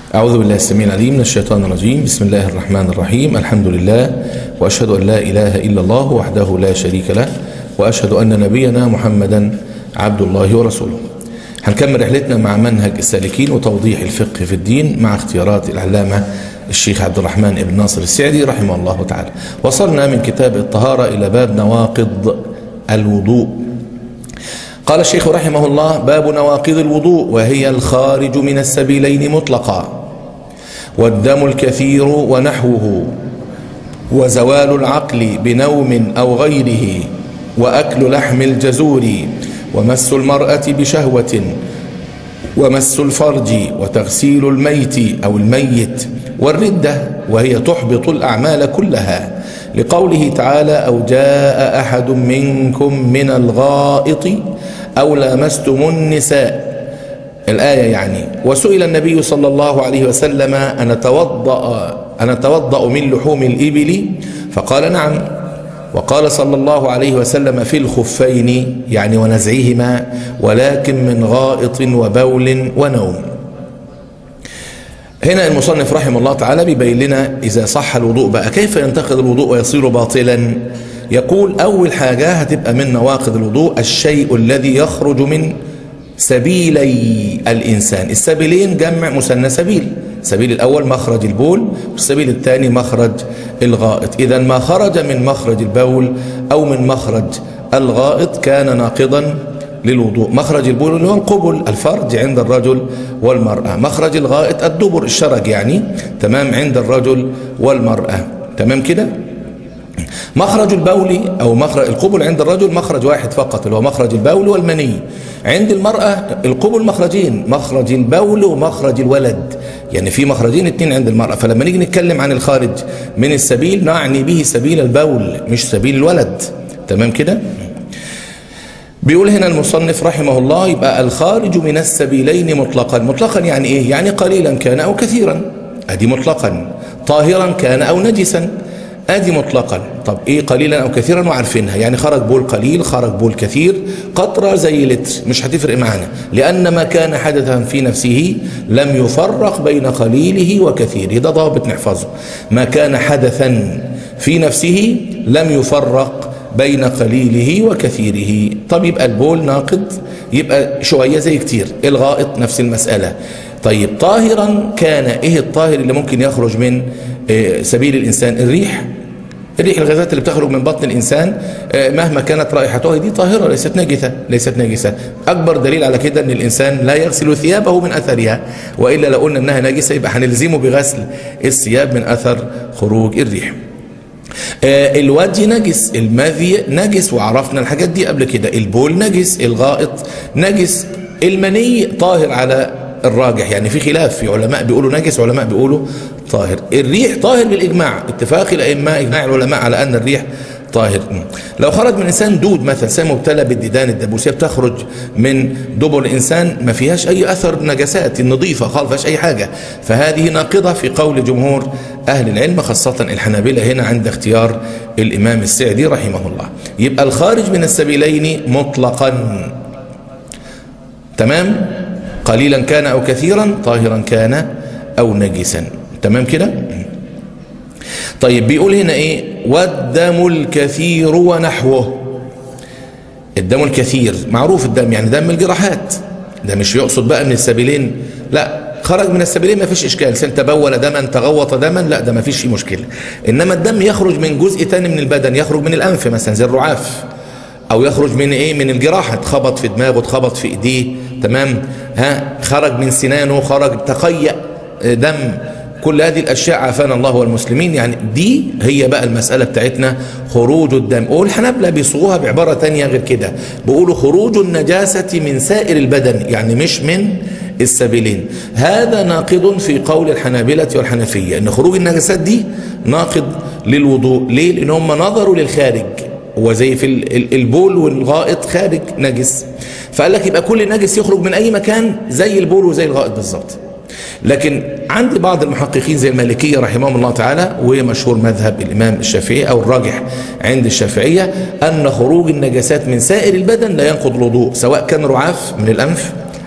أعوذ بالله السميع العليم من الشيطان الرجيم بسم الله الرحمن الرحيم الحمد لله وأشهد أن لا إله إلا الله وحده لا شريك له وأشهد أن نبينا محمدا عبد الله ورسوله هنكمل رحلتنا مع منهج السالكين وتوضيح الفقه في الدين مع اختيارات العلامة الشيخ عبد الرحمن بن ناصر السعدي رحمه الله تعالى وصلنا من كتاب الطهارة إلى باب نواقض الوضوء قال الشيخ رحمه الله باب نواقض الوضوء وهي الخارج من السبيلين مطلقا والدم الكثير ونحوه وزوال العقل بنوم أو غيره وأكل لحم الجزور ومس المرأة بشهوة ومس الفرج وتغسيل الميت أو الميت والردة وهي تحبط الأعمال كلها لقوله تعالى أو جاء أحد منكم من الغائط أو لامستم النساء الآية يعني وسئل النبي صلى الله عليه وسلم أن أتوضأ, أن أتوضأ من لحوم الإبل فقال نعم وقال صلى الله عليه وسلم في الخفين يعني ونزعهما ولكن من غائط وبول ونوم هنا المصنف رحمه الله تعالى بيبين لنا إذا صح الوضوء بقى كيف ينتقد الوضوء ويصير باطلا يقول أول حاجة هتبقى من نواقض الوضوء الشيء الذي يخرج من سبيلي الإنسان السبيلين جمع مثنى سبيل السبيل الأول مخرج البول والسبيل الثاني مخرج الغائط إذا ما خرج من مخرج البول أو من مخرج الغائط كان ناقضا للوضوء مخرج البول اللي هو القبل الفرج عند الرجل والمرأة مخرج الغائط الدبر الشرج يعني تمام عند الرجل والمرأة تمام كده مخرج البول أو مخرج القبل عند الرجل مخرج واحد فقط اللي هو مخرج البول والمني عند المرأة القبل مخرجين مخرج البول ومخرج الولد يعني في مخرجين اتنين عند المرأة فلما نيجي نتكلم عن الخارج من السبيل نعني به سبيل البول مش سبيل الولد تمام كده بيقول هنا المصنف رحمه الله يبقى الخارج من السبيلين مطلقا مطلقا يعني ايه يعني قليلا كان او كثيرا ادي مطلقا طاهرا كان او نجسا ادي مطلقا طب ايه قليلا او كثيرا وعارفينها يعني خرج بول قليل خرج بول كثير قطرة زي لتر مش هتفرق معانا لان ما كان حدثا في نفسه لم يفرق بين قليله وكثيره ده ضابط نحفظه ما كان حدثا في نفسه لم يفرق بين قليله وكثيره طب يبقى البول ناقض يبقى شوية زي كتير الغائط نفس المسألة طيب طاهرا كان ايه الطاهر اللي ممكن يخرج من سبيل الإنسان الريح الريح الغازات اللي بتخرج من بطن الإنسان مهما كانت رائحتها دي طاهرة ليست نجسة ليست نجسة أكبر دليل على كده أن الإنسان لا يغسل ثيابه من أثرها وإلا لو قلنا أنها نجسة يبقى هنلزمه بغسل الثياب من أثر خروج الريح الوادي نجس المذي نجس وعرفنا الحاجات دي قبل كده البول نجس الغائط نجس المني طاهر على الراجح يعني في خلاف في علماء بيقولوا نجس علماء بيقولوا طاهر الريح طاهر بالإجماع اتفاق الأئمة إجماع العلماء على أن الريح طاهر لو خرج من إنسان دود مثلا إنسان مبتلى بالديدان الدبوسية بتخرج من دبر الإنسان ما فيهاش أي أثر نجسات النظيفة خالص فيهاش أي حاجة فهذه ناقضة في قول جمهور أهل العلم خاصة الحنابلة هنا عند اختيار الإمام السعدي رحمه الله يبقى الخارج من السبيلين مطلقا تمام قليلا كان أو كثيرا طاهرا كان أو نجسا تمام كده طيب بيقول هنا ايه والدم الكثير ونحوه الدم الكثير معروف الدم يعني دم الجراحات ده مش يقصد بقى من السبيلين لا خرج من السبيلين ما فيش اشكال سن تبول دما تغوط دما لا ده ما فيش فيه مشكله انما الدم يخرج من جزء تاني من البدن يخرج من الانف مثلا زي الرعاف او يخرج من ايه من الجراحه اتخبط في دماغه اتخبط في ايديه تمام ها خرج من سنانه خرج تقيأ دم كل هذه الاشياء عافانا الله والمسلمين يعني دي هي بقى المساله بتاعتنا خروج الدم والحنابلة بيصوغوها بعباره تانية غير كده بيقولوا خروج النجاسه من سائر البدن يعني مش من السبيلين هذا ناقض في قول الحنابلة والحنفية ان خروج النجاسات دي ناقض للوضوء ليه لان هم نظروا للخارج هو زي في البول والغائط خارج نجس فقال لك يبقى كل نجس يخرج من اي مكان زي البول وزي الغائط بالظبط لكن عند بعض المحققين زي المالكية رحمهم الله تعالى ومشهور مذهب الإمام الشافعي أو الراجح عند الشافعية أن خروج النجاسات من سائر البدن لا ينقض الوضوء سواء كان رعاف من الأنف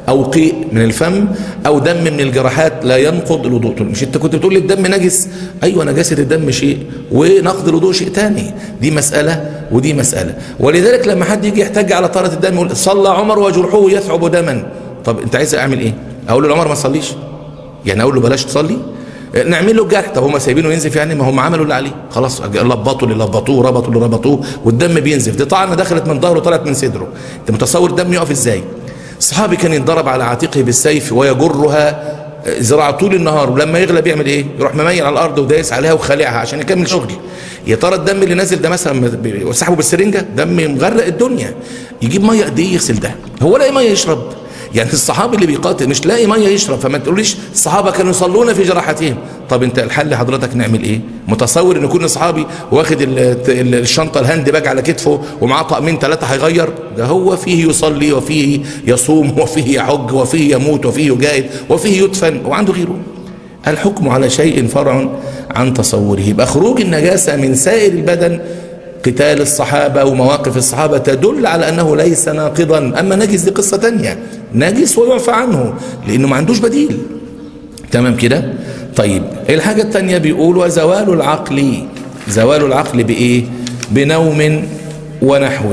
او قيء من الفم او دم من الجراحات لا ينقض الوضوء مش انت كنت بتقول لي الدم نجس ايوه نجاسه الدم شيء ونقض الوضوء شيء تاني دي مساله ودي مساله ولذلك لما حد يجي يحتج على طهاره الدم يقول صلى عمر وجرحه يثعب دما طب انت عايز اعمل ايه اقول له لعمر ما تصليش يعني اقول له بلاش تصلي نعمل له الجرح طب هم سايبينه ينزف يعني ما هم عملوا اللي عليه خلاص لبطوا اللي لبطوه ربطوا اللي ربطوه والدم بينزف دي طعنه دخلت من ظهره طلعت من صدره انت متصور الدم يقف ازاي الصحابي كان يتضرب على عاتقه بالسيف ويجرها زراعة طول النهار ولما يغلب يعمل ايه يروح مميل على الارض ودايس عليها وخالعها عشان يكمل شغل يا ترى الدم اللي نازل ده مثلا وسحبه بالسرنجه دم مغرق الدنيا يجيب ميه قد ايه يغسل ده هو لاقي ميه يشرب يعني الصحابي اللي بيقاتل مش لاقي ميه يشرب فما تقوليش الصحابه كانوا يصلون في جراحتهم طب انت الحل حضرتك نعمل ايه متصور ان يكون صحابي واخد الشنطه الهاند باج على كتفه ومعاه طقمين ثلاثه هيغير ده هو فيه يصلي وفيه يصوم وفيه يحج وفيه يموت وفيه يجاهد وفيه يدفن وعنده غيره الحكم على شيء فرع عن تصوره يبقى خروج النجاسه من سائر البدن قتال الصحابة ومواقف الصحابة تدل على أنه ليس ناقضا أما نجس دي قصة تانية نجس ويعفى عنه لأنه ما عندوش بديل تمام كده طيب الحاجة التانية بيقول وزوال العقل زوال العقل بإيه بنوم ونحوه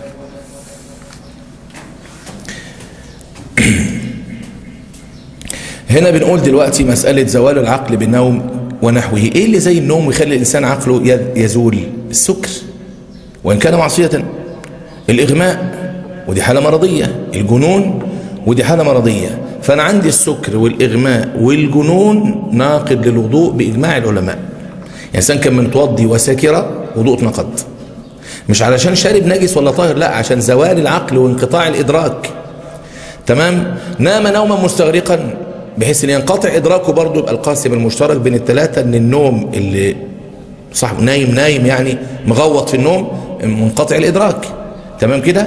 هنا بنقول دلوقتي مسألة زوال العقل بالنوم ونحوه ايه اللي زي النوم ويخلي الانسان عقله يزول السكر وان كان معصية الاغماء ودي حالة مرضية الجنون ودي حالة مرضية فانا عندي السكر والاغماء والجنون ناقض للوضوء باجماع العلماء الانسان كان متوضي وساكرة وضوء نقض مش علشان شارب نجس ولا طاهر لا عشان زوال العقل وانقطاع الادراك تمام نام نوما مستغرقا بحيث ان ينقطع ادراكه برضه يبقى القاسم المشترك بين الثلاثه ان النوم اللي صاحب نايم نايم يعني مغوط في النوم منقطع الادراك تمام كده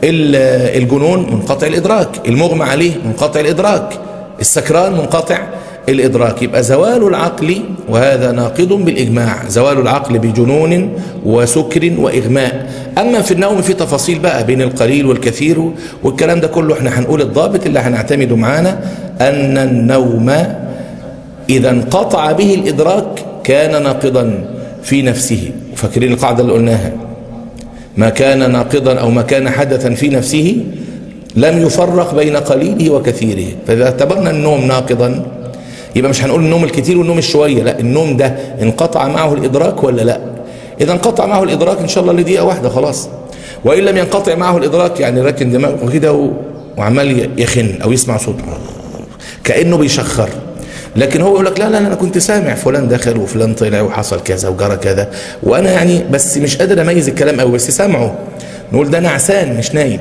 الجنون منقطع الادراك المغمى عليه منقطع الادراك السكران منقطع الإدراك يبقى زوال العقل وهذا ناقض بالإجماع زوال العقل بجنون وسكر وإغماء أما في النوم في تفاصيل بقى بين القليل والكثير والكلام ده كله احنا هنقول الضابط اللي هنعتمده معانا أن النوم إذا انقطع به الإدراك كان ناقضا في نفسه فاكرين القاعدة اللي قلناها ما كان ناقضا أو ما كان حدثا في نفسه لم يفرق بين قليله وكثيره فإذا اعتبرنا النوم ناقضا يبقى مش هنقول النوم الكتير والنوم الشوية لا النوم ده انقطع معه الإدراك ولا لا إذا انقطع معه الإدراك إن شاء الله لدقيقة واحدة خلاص وإن لم ينقطع معه الإدراك يعني راكن دماغه كده وعمال يخن أو يسمع صوت كأنه بيشخر لكن هو يقول لك لا لا انا كنت سامع فلان دخل وفلان طلع وحصل كذا وجرى كذا وانا يعني بس مش قادر اميز الكلام قوي بس سامعه نقول ده نعسان مش نايم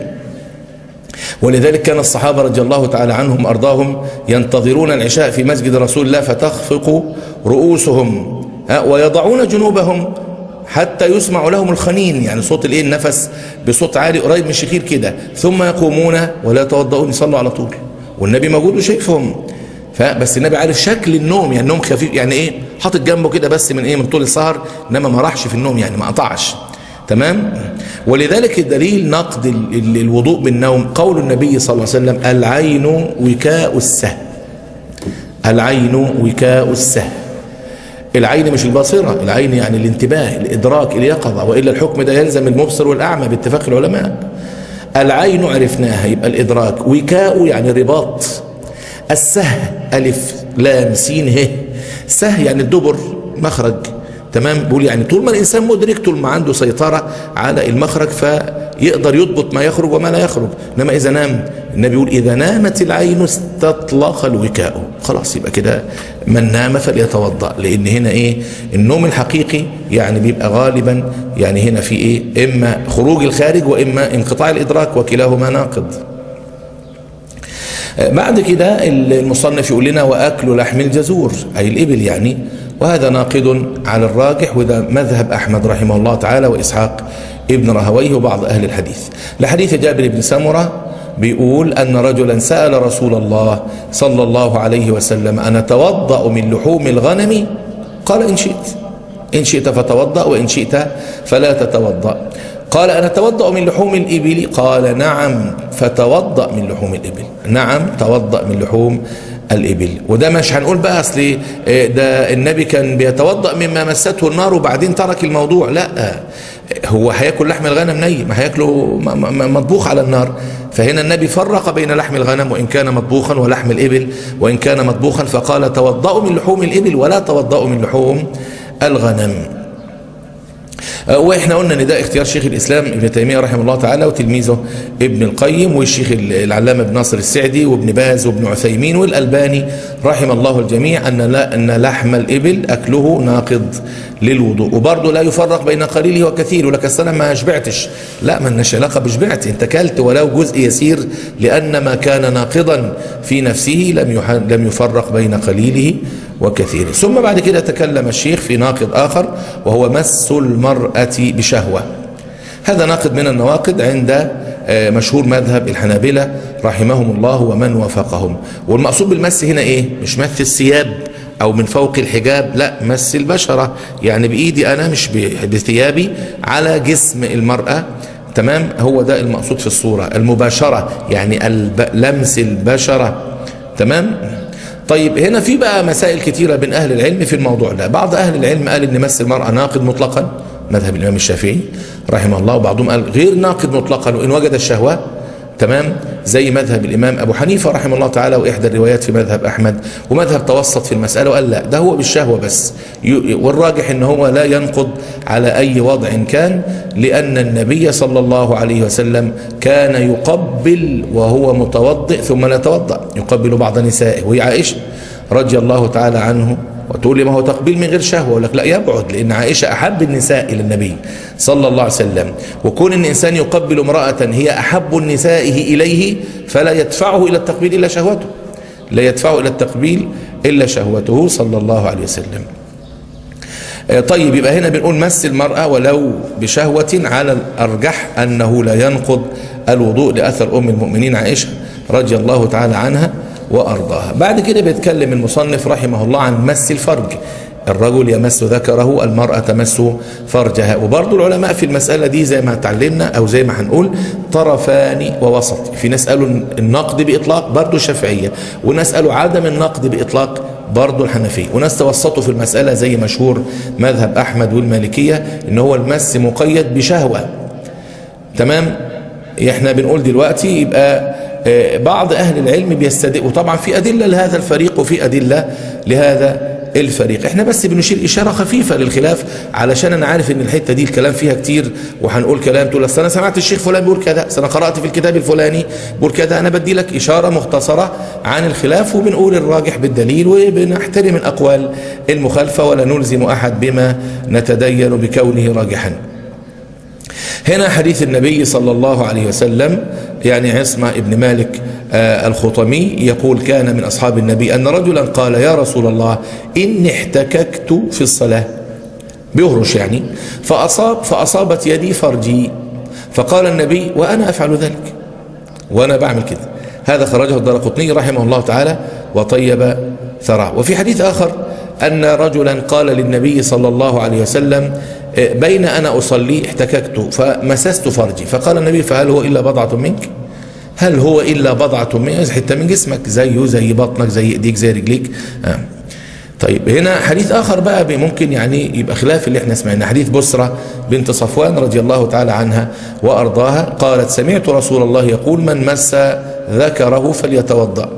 ولذلك كان الصحابة رضي الله تعالى عنهم أرضاهم ينتظرون العشاء في مسجد رسول الله فتخفق رؤوسهم ويضعون جنوبهم حتى يسمع لهم الخنين يعني صوت الايه النفس بصوت عالي قريب من الشخير كده ثم يقومون ولا يتوضؤون يصلوا على طول والنبي موجود وشايفهم فبس النبي عارف شكل النوم يعني النوم خفيف يعني ايه حاطط جنبه كده بس من ايه من طول السهر انما ما راحش في النوم يعني ما قطعش تمام ولذلك الدليل نقد الوضوء بالنوم قول النبي صلى الله عليه وسلم العين وكاء السه العين وكاء السه العين مش البصيرة العين يعني الانتباه الإدراك اليقظة وإلا الحكم ده يلزم المبصر والأعمى باتفاق العلماء العين عرفناها يبقى الإدراك وكاء يعني رباط السه ألف لام سين ه سه يعني الدبر مخرج تمام بيقول يعني طول ما الإنسان مدرك طول ما عنده سيطرة على المخرج فيقدر يضبط ما يخرج وما لا يخرج إنما إذا نام النبي يقول إذا نامت العين استطلق الوكاء خلاص يبقى كده من نام فليتوضأ لأن هنا إيه النوم الحقيقي يعني بيبقى غالبا يعني هنا في إيه إما خروج الخارج وإما انقطاع الإدراك وكلاهما ناقض بعد كده المصنف يقول لنا وأكل لحم الجزور أي الإبل يعني وهذا ناقض على الراجح وذا مذهب أحمد رحمه الله تعالى وإسحاق ابن رهويه وبعض أهل الحديث لحديث جابر بن سمرة بيقول أن رجلا سأل رسول الله صلى الله عليه وسلم أنا توضأ من لحوم الغنم قال إن شئت إن شئت فتوضأ وإن شئت فلا تتوضأ قال أنا توضأ من لحوم الإبل قال نعم فتوضأ من لحوم الإبل نعم توضأ من لحوم الإبل وده مش هنقول بقى أصل ده النبي كان بيتوضأ مما مسته النار وبعدين ترك الموضوع لا هو هياكل لحم الغنم ني ما هياكله مطبوخ على النار فهنا النبي فرق بين لحم الغنم وإن كان مطبوخا ولحم الإبل وإن كان مطبوخا فقال توضأوا من لحوم الإبل ولا توضأوا من لحوم الغنم واحنا قلنا ان ده اختيار شيخ الاسلام ابن تيميه رحمه الله تعالى وتلميذه ابن القيم والشيخ العلامه ابن ناصر السعدي وابن باز وابن عثيمين والالباني رحم الله الجميع ان لا ان لحم الابل اكله ناقض للوضوء وبرضه لا يفرق بين قليله وكثيره لك السنه ما شبعتش لا ما لناش علاقه بشبعت انت كلت ولو جزء يسير لان ما كان ناقضا في نفسه لم لم يفرق بين قليله وكثيره ثم بعد كده تكلم الشيخ في ناقض آخر وهو مس المرأة بشهوة هذا ناقض من النواقض عند مشهور مذهب الحنابلة رحمهم الله ومن وافقهم والمقصود بالمس هنا ايه مش مس الثياب او من فوق الحجاب لا مس البشرة يعني بايدي انا مش بثيابي على جسم المرأة تمام هو ده المقصود في الصورة المباشرة يعني لمس البشرة تمام طيب هنا في بقى مسائل كتيرة بين أهل العلم في الموضوع ده بعض أهل العلم قال إن مس المرأة ناقض مطلقا مذهب الإمام الشافعي رحمه الله وبعضهم قال غير ناقض مطلقا وإن وجد الشهوة تمام زي مذهب الإمام أبو حنيفة رحمه الله تعالى وإحدى الروايات في مذهب أحمد ومذهب توسط في المسألة وقال لا ده هو بالشهوة بس والراجح إن هو لا ينقض على أي وضع كان لأن النبي صلى الله عليه وسلم كان يقبل وهو متوضئ ثم لا يتوضأ يقبل بعض نسائه وهي عائشة رضي الله تعالى عنه وتقول لي ما هو تقبيل من غير شهوة أقول لك لا يبعد لأن عائشة أحب النساء إلى النبي صلى الله عليه وسلم وكون أن إنسان يقبل امرأة هي أحب النساء إليه فلا يدفعه إلى التقبيل إلا شهوته لا يدفعه إلى التقبيل إلا شهوته صلى الله عليه وسلم طيب يبقى هنا بنقول مس المرأة ولو بشهوة على الأرجح أنه لا ينقض الوضوء لأثر أم المؤمنين عائشة رضي الله تعالى عنها وأرضاها بعد كده بيتكلم المصنف رحمه الله عن مس الفرج الرجل يمس ذكره المرأة تمس فرجها وبرضه العلماء في المسألة دي زي ما اتعلمنا أو زي ما هنقول طرفان ووسط في ناس قالوا النقد بإطلاق برضه الشافعية وناس قالوا عدم النقد بإطلاق برضه الحنفية وناس توسطوا في المسألة زي مشهور مذهب أحمد والمالكية إن هو المس مقيد بشهوة تمام احنا بنقول دلوقتي يبقى بعض أهل العلم بيستدق وطبعا في أدلة لهذا الفريق وفي أدلة لهذا الفريق احنا بس بنشير إشارة خفيفة للخلاف علشان أنا عارف إن الحتة دي الكلام فيها كتير وهنقول كلام تقول أصل أنا سمعت الشيخ فلان بيقول كذا أنا قرأت في الكتاب الفلاني بيقول كذا أنا بدي لك إشارة مختصرة عن الخلاف وبنقول الراجح بالدليل وبنحترم الأقوال المخالفة ولا نلزم أحد بما نتدين بكونه راجحا هنا حديث النبي صلى الله عليه وسلم يعني عصمة ابن مالك آه الخطمي يقول كان من أصحاب النبي أن رجلا قال يا رسول الله إني احتككت في الصلاة بيهرش يعني فأصاب فأصابت يدي فرجي فقال النبي وأنا أفعل ذلك وأنا بعمل كده هذا خرجه الدرقطني رحمه الله تعالى وطيب ثراه وفي حديث آخر أن رجلا قال للنبي صلى الله عليه وسلم بين أنا أصلي احتككت فمسست فرجي فقال النبي فهل هو إلا بضعة منك هل هو إلا بضعة منك حتة من جسمك زيه زي بطنك زي ايديك زي رجليك آه. طيب هنا حديث آخر بقى ممكن يعني يبقى خلاف اللي احنا سمعنا حديث بسرة بنت صفوان رضي الله تعالى عنها وأرضاها قالت سمعت رسول الله يقول من مس ذكره فليتوضأ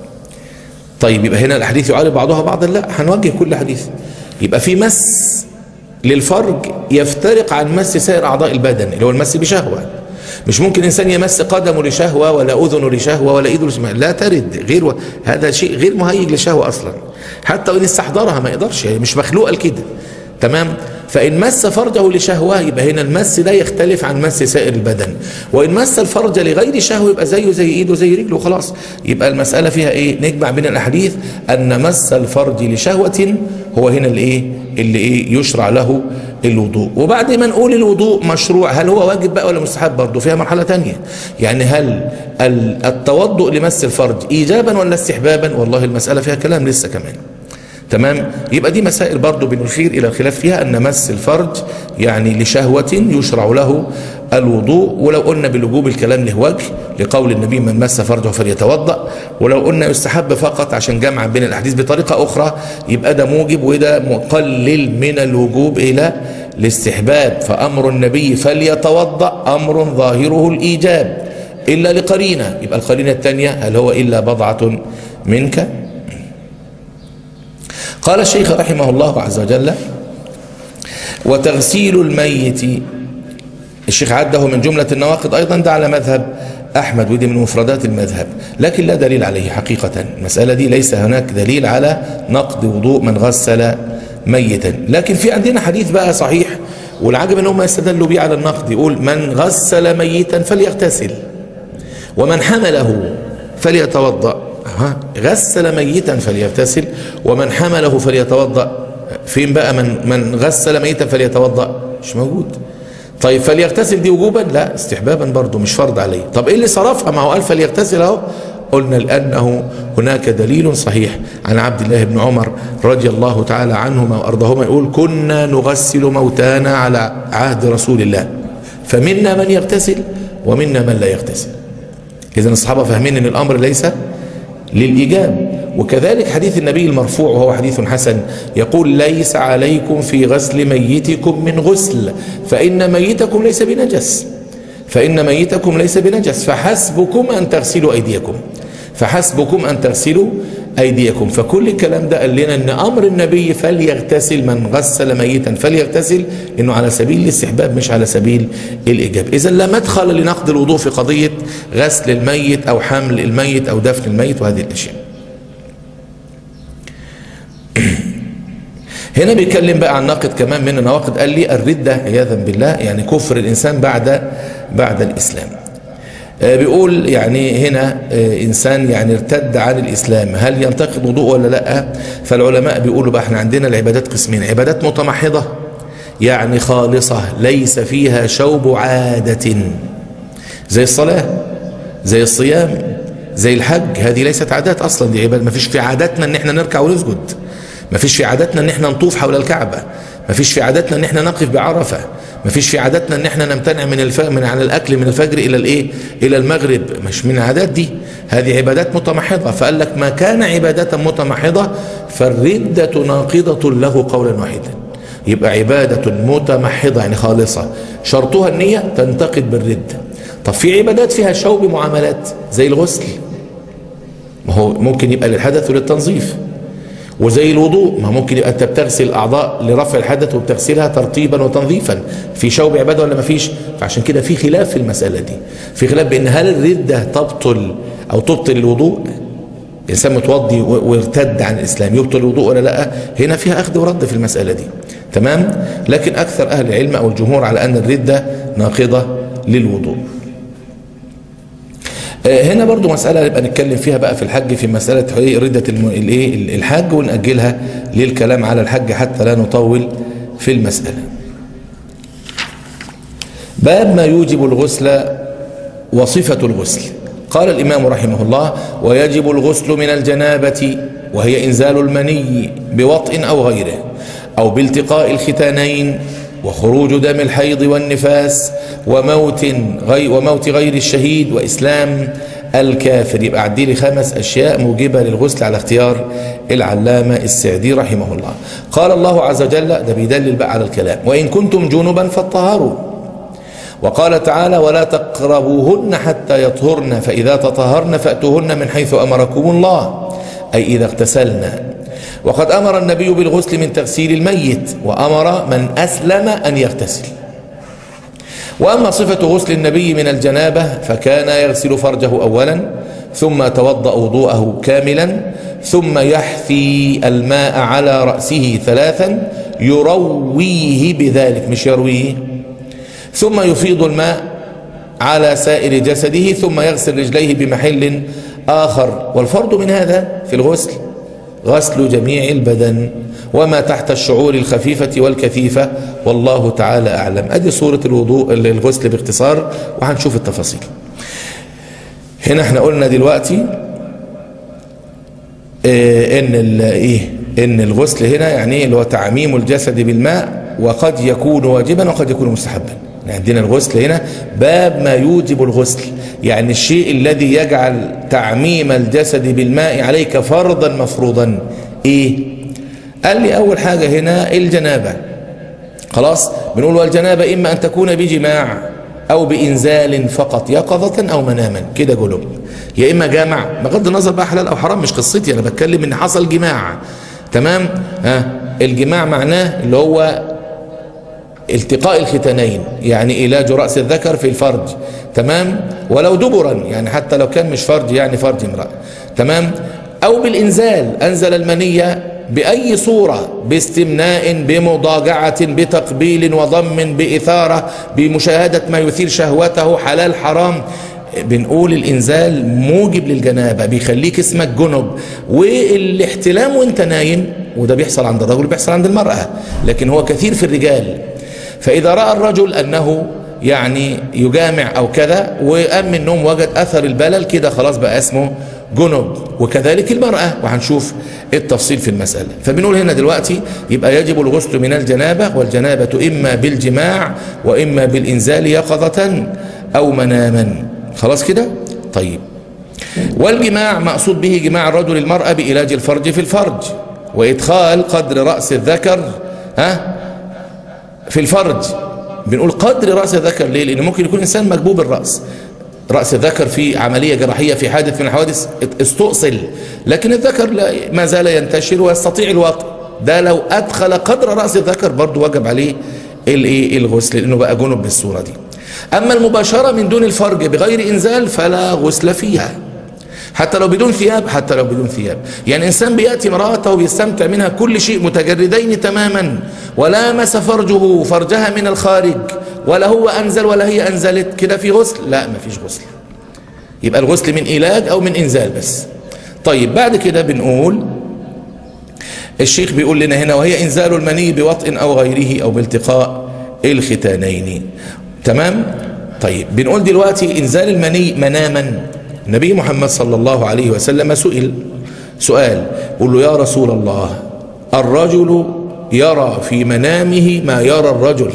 طيب يبقى هنا الأحاديث يعارض بعضها بعضا لا هنوجه كل حديث يبقى في مس للفرج يفترق عن مس سائر أعضاء البدن اللي هو المس بشهوة مش ممكن إنسان يمس قدمه لشهوة ولا أذنه لشهوة ولا إيده لشهوة لا ترد غير و... هذا شيء غير مهيج لشهوة أصلا حتى وإن استحضرها ما يقدرش يعني مش مخلوقة لكده تمام فإن مس فرجه لشهوة يبقى هنا المس ده يختلف عن مس سائر البدن وإن مس الفرج لغير شهوة يبقى زيه زي إيده زي رجله خلاص يبقى المسألة فيها إيه نجمع بين الأحاديث أن مس الفرج لشهوة هو هنا الإيه اللي إيه يشرع له الوضوء وبعد ما نقول الوضوء مشروع هل هو واجب بقى ولا مستحب برضه فيها مرحلة تانية يعني هل التوضؤ لمس الفرج إيجابا ولا استحبابا والله المسألة فيها كلام لسه كمان تمام يبقى دي مسائل برضو بنشير إلى الخلاف فيها أن مس الفرج يعني لشهوة يشرع له الوضوء ولو قلنا بالوجوب الكلام له وجه لقول النبي من مس فرجه فليتوضأ ولو قلنا يستحب فقط عشان جمع بين الأحاديث بطريقة أخرى يبقى ده موجب وده مقلل من الوجوب إلى الاستحباب فأمر النبي فليتوضأ أمر ظاهره الإيجاب إلا لقرينة يبقى القرينة الثانية هل هو إلا بضعة منك قال الشيخ رحمه الله عز وجل وتغسيل الميت الشيخ عده من جملة النواقض أيضا ده على مذهب أحمد ودي من مفردات المذهب لكن لا دليل عليه حقيقة المسألة دي ليس هناك دليل على نقض وضوء من غسل ميتا لكن في عندنا حديث بقى صحيح والعجب ان هم يستدلوا به على النقد يقول من غسل ميتا فليغتسل ومن حمله فليتوضأ ها غسل ميتا فليغتسل ومن حمله فليتوضأ فين بقى من من غسل ميتا فليتوضأ مش موجود طيب فليغتسل دي وجوبا لا استحبابا برضه مش فرض عليه طب ايه اللي صرفها ما هو قال فليغتسل اهو قلنا لأنه هناك دليل صحيح عن عبد الله بن عمر رضي الله تعالى عنهما وأرضهما يقول كنا نغسل موتانا على عهد رسول الله فمنا من يغتسل ومنا من لا يغتسل إذا الصحابة فاهمين أن الأمر ليس للإيجاب وكذلك حديث النبي المرفوع وهو حديث حسن يقول ليس عليكم في غسل ميتكم من غسل فإن ميتكم ليس بنجس فإن ميتكم ليس بنجس فحسبكم أن تغسلوا أيديكم فحسبكم أن تغسلوا أيديكم فكل الكلام ده قال لنا أن أمر النبي فليغتسل من غسل ميتا فليغتسل إنه على سبيل الاستحباب مش على سبيل الإيجاب إذا لا مدخل لنقد الوضوء في قضية غسل الميت أو حمل الميت أو دفن الميت وهذه الأشياء هنا بيتكلم بقى عن ناقد كمان من النواقد قال لي الردة عياذا بالله يعني كفر الإنسان بعد بعد الإسلام بيقول يعني هنا إنسان يعني ارتد عن الإسلام هل ينتقد وضوء ولا لا فالعلماء بيقولوا بقى احنا عندنا العبادات قسمين عبادات متمحضة يعني خالصة ليس فيها شوب عادة زي الصلاة زي الصيام زي الحج هذه ليست عادات أصلا دي عبادة ما فيش في عاداتنا ان احنا نركع ونسجد ما فيش في عاداتنا ان احنا نطوف حول الكعبة ما فيش في عاداتنا ان احنا نقف بعرفة ما فيش في عاداتنا ان احنا نمتنع من الف... من عن الاكل من الفجر الى الايه الى المغرب مش من العادات دي هذه عبادات متمحضة فقال لك ما كان عبادة متمحضة فالردة ناقضة له قولا واحدا يبقى عبادة متمحضة يعني خالصة شرطها النية تنتقد بالردة طب في عبادات فيها شوب معاملات زي الغسل ما هو ممكن يبقى للحدث وللتنظيف وزي الوضوء ما ممكن يبقى انت بتغسل الاعضاء لرفع الحدث وبتغسلها ترطيبا وتنظيفا في شوب عباده ولا ما فيش فعشان كده في خلاف في المساله دي في خلاف بان هل الرده تبطل او تبطل الوضوء الانسان متوضي وارتد عن الاسلام يبطل الوضوء ولا لا هنا فيها اخذ ورد في المساله دي تمام لكن اكثر اهل العلم او الجمهور على ان الرده ناقضه للوضوء هنا برضو مسألة نبقى نتكلم فيها بقى في الحج في مسألة ردة الايه الحج ونأجلها للكلام على الحج حتى لا نطول في المسألة باب ما يوجب الغسل وصفة الغسل قال الإمام رحمه الله ويجب الغسل من الجنابة وهي إنزال المني بوطء أو غيره أو بالتقاء الختانين وخروج دم الحيض والنفاس وموت غير وموت غير الشهيد وإسلام الكافر يبقى عدي لي خمس أشياء موجبة للغسل على اختيار العلامة السعدي رحمه الله قال الله عز وجل ده بيدلل بقى على الكلام وإن كنتم جنبا فاطهروا وقال تعالى ولا تقربوهن حتى يطهرن فإذا تطهرن فأتوهن من حيث أمركم الله أي إذا اغتسلنا وقد أمر النبي بالغسل من تغسيل الميت وأمر من أسلم أن يغتسل وأما صفة غسل النبي من الجنابة فكان يغسل فرجه أولا ثم توضأ وضوءه كاملا ثم يحثي الماء على رأسه ثلاثا يرويه بذلك مش يرويه ثم يفيض الماء على سائر جسده ثم يغسل رجليه بمحل آخر والفرض من هذا في الغسل غسل جميع البدن وما تحت الشعور الخفيفة والكثيفة والله تعالى أعلم أدي صورة الوضوء الغسل باختصار وهنشوف التفاصيل هنا احنا قلنا دلوقتي اه ان ايه ان الغسل هنا يعني اللي هو تعميم الجسد بالماء وقد يكون واجبا وقد يكون مستحبا يعني عندنا الغسل هنا باب ما يوجب الغسل يعني الشيء الذي يجعل تعميم الجسد بالماء عليك فرضا مفروضا ايه قال لي اول حاجة هنا الجنابة خلاص بنقول والجنابة اما ان تكون بجماع او بانزال فقط يقظة او مناما كده جلوب يا اما جامع بغض النظر بقى حلال او حرام مش قصتي انا بتكلم ان حصل جماع تمام ها الجماع معناه اللي هو التقاء الختانين يعني علاج رأس الذكر في الفرج تمام ولو دبرا يعني حتى لو كان مش فرج يعني فرج امرأة تمام او بالانزال انزل المنية بأي صورة باستمناء بمضاجعة بتقبيل وضم بإثارة بمشاهدة ما يثير شهوته حلال حرام بنقول الإنزال موجب للجنابة بيخليك اسمك جنب والاحتلام وانت نايم وده بيحصل عند الرجل بيحصل عند المرأة لكن هو كثير في الرجال فإذا رأى الرجل أنه يعني يجامع أو كذا وقام من النوم وجد أثر البلل كده خلاص بقى اسمه جنب وكذلك المرأة وهنشوف التفصيل في المسألة فبنقول هنا دلوقتي يبقى يجب الغسل من الجنابة والجنابة إما بالجماع وإما بالإنزال يقظة أو مناما خلاص كده طيب والجماع مقصود به جماع الرجل المرأة بإلاج الفرج في الفرج وإدخال قدر رأس الذكر ها في الفرج بنقول قدر رأس الذكر ليه لأن ممكن يكون إنسان مجبوب الرأس رأس الذكر في عملية جراحية في حادث من الحوادث استؤصل لكن الذكر ما زال ينتشر ويستطيع الوطء ده لو أدخل قدر رأس الذكر برضه وجب عليه الايه الغسل لأنه بقى جنب بالصورة دي أما المباشرة من دون الفرج بغير إنزال فلا غسل فيها حتى لو بدون ثياب حتى لو بدون ثياب يعني إنسان بيأتي امرأته ويستمتع منها كل شيء متجردين تماما ولامس فرجه فرجها من الخارج ولا هو أنزل ولا هي أنزلت كده في غسل لا ما فيش غسل يبقى الغسل من إيلاج أو من إنزال بس طيب بعد كده بنقول الشيخ بيقول لنا هنا وهي إنزال المني بوطء أو غيره أو بالتقاء الختانين تمام طيب بنقول دلوقتي إنزال المني مناما النبي محمد صلى الله عليه وسلم سئل سؤال قل له يا رسول الله الرجل يرى في منامه ما يرى الرجل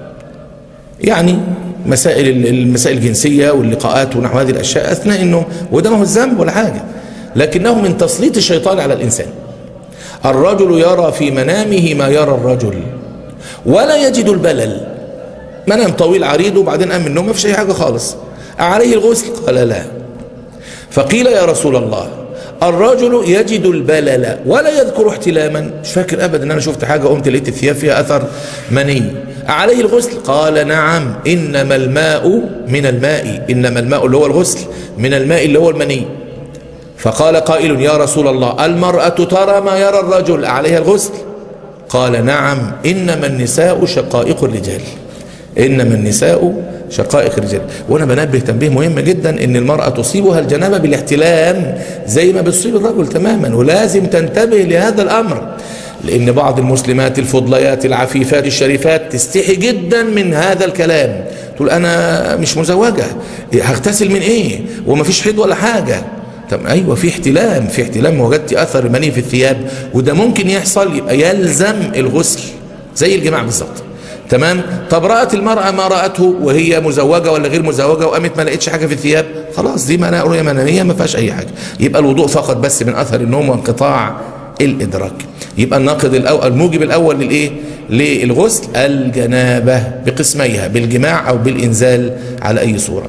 يعني مسائل المسائل الجنسية واللقاءات ونحو هذه الأشياء أثناء النوم وده ما هو الذنب ولا حاجة لكنه من تسليط الشيطان على الإنسان الرجل يرى في منامه ما يرى الرجل ولا يجد البلل منام طويل عريض وبعدين قام من النوم ما فيش أي حاجة خالص عليه الغسل قال لا فقيل يا رسول الله الرجل يجد البلل ولا يذكر احتلاما مش فاكر ابدا ان انا شفت حاجه قمت لقيت الثياب فيها اثر مني عليه الغسل قال نعم انما الماء من الماء انما الماء اللي هو الغسل من الماء اللي هو المني فقال قائل يا رسول الله المراه ترى ما يرى الرجل عليها الغسل قال نعم انما النساء شقائق الرجال انما النساء شقائق الرجال وانا بنبه تنبيه مهم جدا ان المرأة تصيبها الجنابة بالاحتلام زي ما بتصيب الرجل تماما ولازم تنتبه لهذا الامر لان بعض المسلمات الفضليات العفيفات الشريفات تستحي جدا من هذا الكلام تقول انا مش مزوجة هغتسل من ايه وما فيش حيض ولا حاجة طب ايوه في احتلام في احتلام وجدت اثر المني في الثياب وده ممكن يحصل يبقى يلزم الغسل زي الجماع بالظبط تمام طب رأت المرأة ما رأته وهي مزوجة ولا غير مزوجة وقامت ما لقيتش حاجة في الثياب خلاص دي مناء رؤية منامية ما فيهاش أي حاجة يبقى الوضوء فقط بس من أثر النوم وانقطاع الإدراك يبقى الناقض الأول الموجب الأول للإيه للغسل الجنابة بقسميها بالجماع أو بالإنزال على أي صورة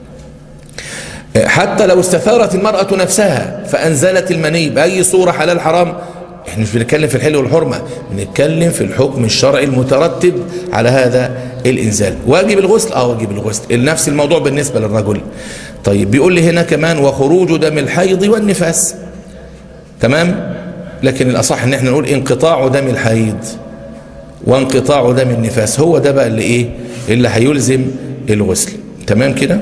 حتى لو استثارت المرأة نفسها فأنزلت المني بأي صورة حلال حرام احنا مش بنتكلم في الحل والحرمة بنتكلم في الحكم الشرعي المترتب على هذا الانزال واجب الغسل اه واجب الغسل نفس الموضوع بالنسبة للرجل طيب بيقول لي هنا كمان وخروج دم الحيض والنفاس تمام لكن الاصح ان احنا نقول انقطاع دم الحيض وانقطاع دم النفاس هو ده بقى اللي ايه اللي هيلزم الغسل تمام كده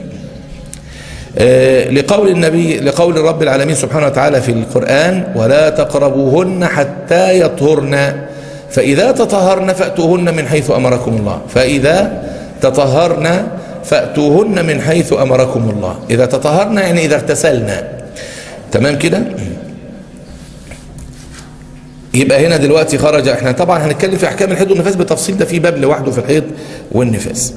لقول النبي لقول رب العالمين سبحانه وتعالى في القرآن ولا تقربوهن حتى يطهرن فإذا تطهرن فأتوهن من حيث أمركم الله فإذا تطهرن فأتوهن من حيث أمركم الله إذا تطهرن يعني إذا اغتسلنا تمام كده يبقى هنا دلوقتي خرج احنا طبعا هنتكلم في احكام الحيض والنفاس بالتفصيل ده في باب لوحده في الحيض والنفاس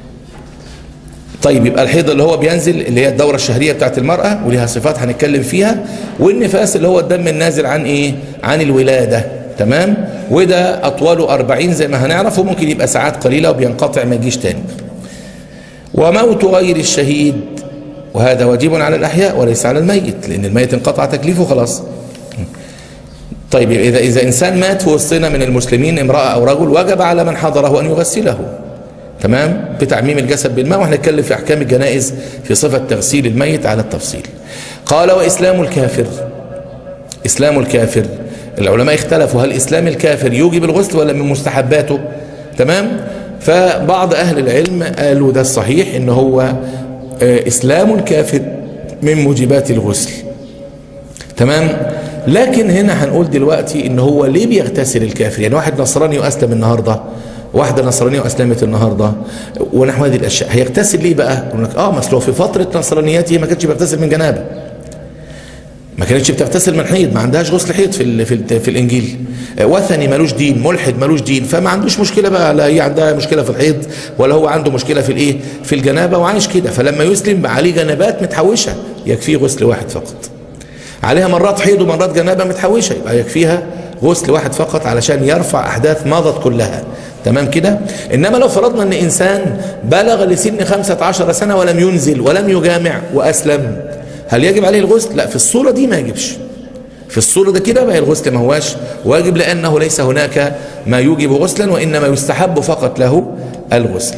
طيب يبقى الحيض اللي هو بينزل اللي هي الدورة الشهرية بتاعت المرأة وليها صفات هنتكلم فيها والنفاس اللي هو الدم النازل عن ايه عن الولادة تمام وده اطواله 40 زي ما هنعرف وممكن يبقى ساعات قليلة وبينقطع ما يجيش تاني وموت غير الشهيد وهذا واجب على الأحياء وليس على الميت لأن الميت انقطع تكليفه خلاص طيب إذا إذا إنسان مات في وسطنا من المسلمين امرأة أو رجل وجب على من حضره أن يغسله تمام بتعميم الجسد بالماء وهنتكلم في أحكام الجنائز في صفة تغسيل الميت على التفصيل قال وإسلام الكافر إسلام الكافر العلماء اختلفوا هل إسلام الكافر يوجب الغسل ولا من مستحباته تمام فبعض أهل العلم قالوا ده الصحيح إن هو إسلام الكافر من موجبات الغسل تمام لكن هنا هنقول دلوقتي ان هو ليه بيغتسل الكافر يعني واحد نصراني واسلم النهارده واحده نصرانيه واسلمت النهارده ونحو هذه الاشياء هيغتسل ليه بقى يقول لك اه مثلا في فتره نصرانيته ما كانتش بيغتسل من جنابه ما كانتش بتغتسل من حيض ما عندهاش غسل حيض في ال في, ال في الانجيل وثني ملوش دين ملحد ملوش دين فما عندوش مشكله بقى لا هي عندها مشكله في الحيض ولا هو عنده مشكله في الايه في الجنابه وعايش كده فلما يسلم عليه جنابات متحوشه يكفيه غسل واحد فقط عليها مرات حيض ومرات جنابه متحوشه يبقى يكفيها غسل واحد فقط علشان يرفع احداث مضت كلها تمام كده انما لو فرضنا ان انسان بلغ لسن 15 سنه ولم ينزل ولم يجامع واسلم هل يجب عليه الغسل لا في الصوره دي ما يجبش في الصورة ده كده بقى الغسل ما هواش واجب لأنه ليس هناك ما يوجب غسلا وإنما يستحب فقط له الغسل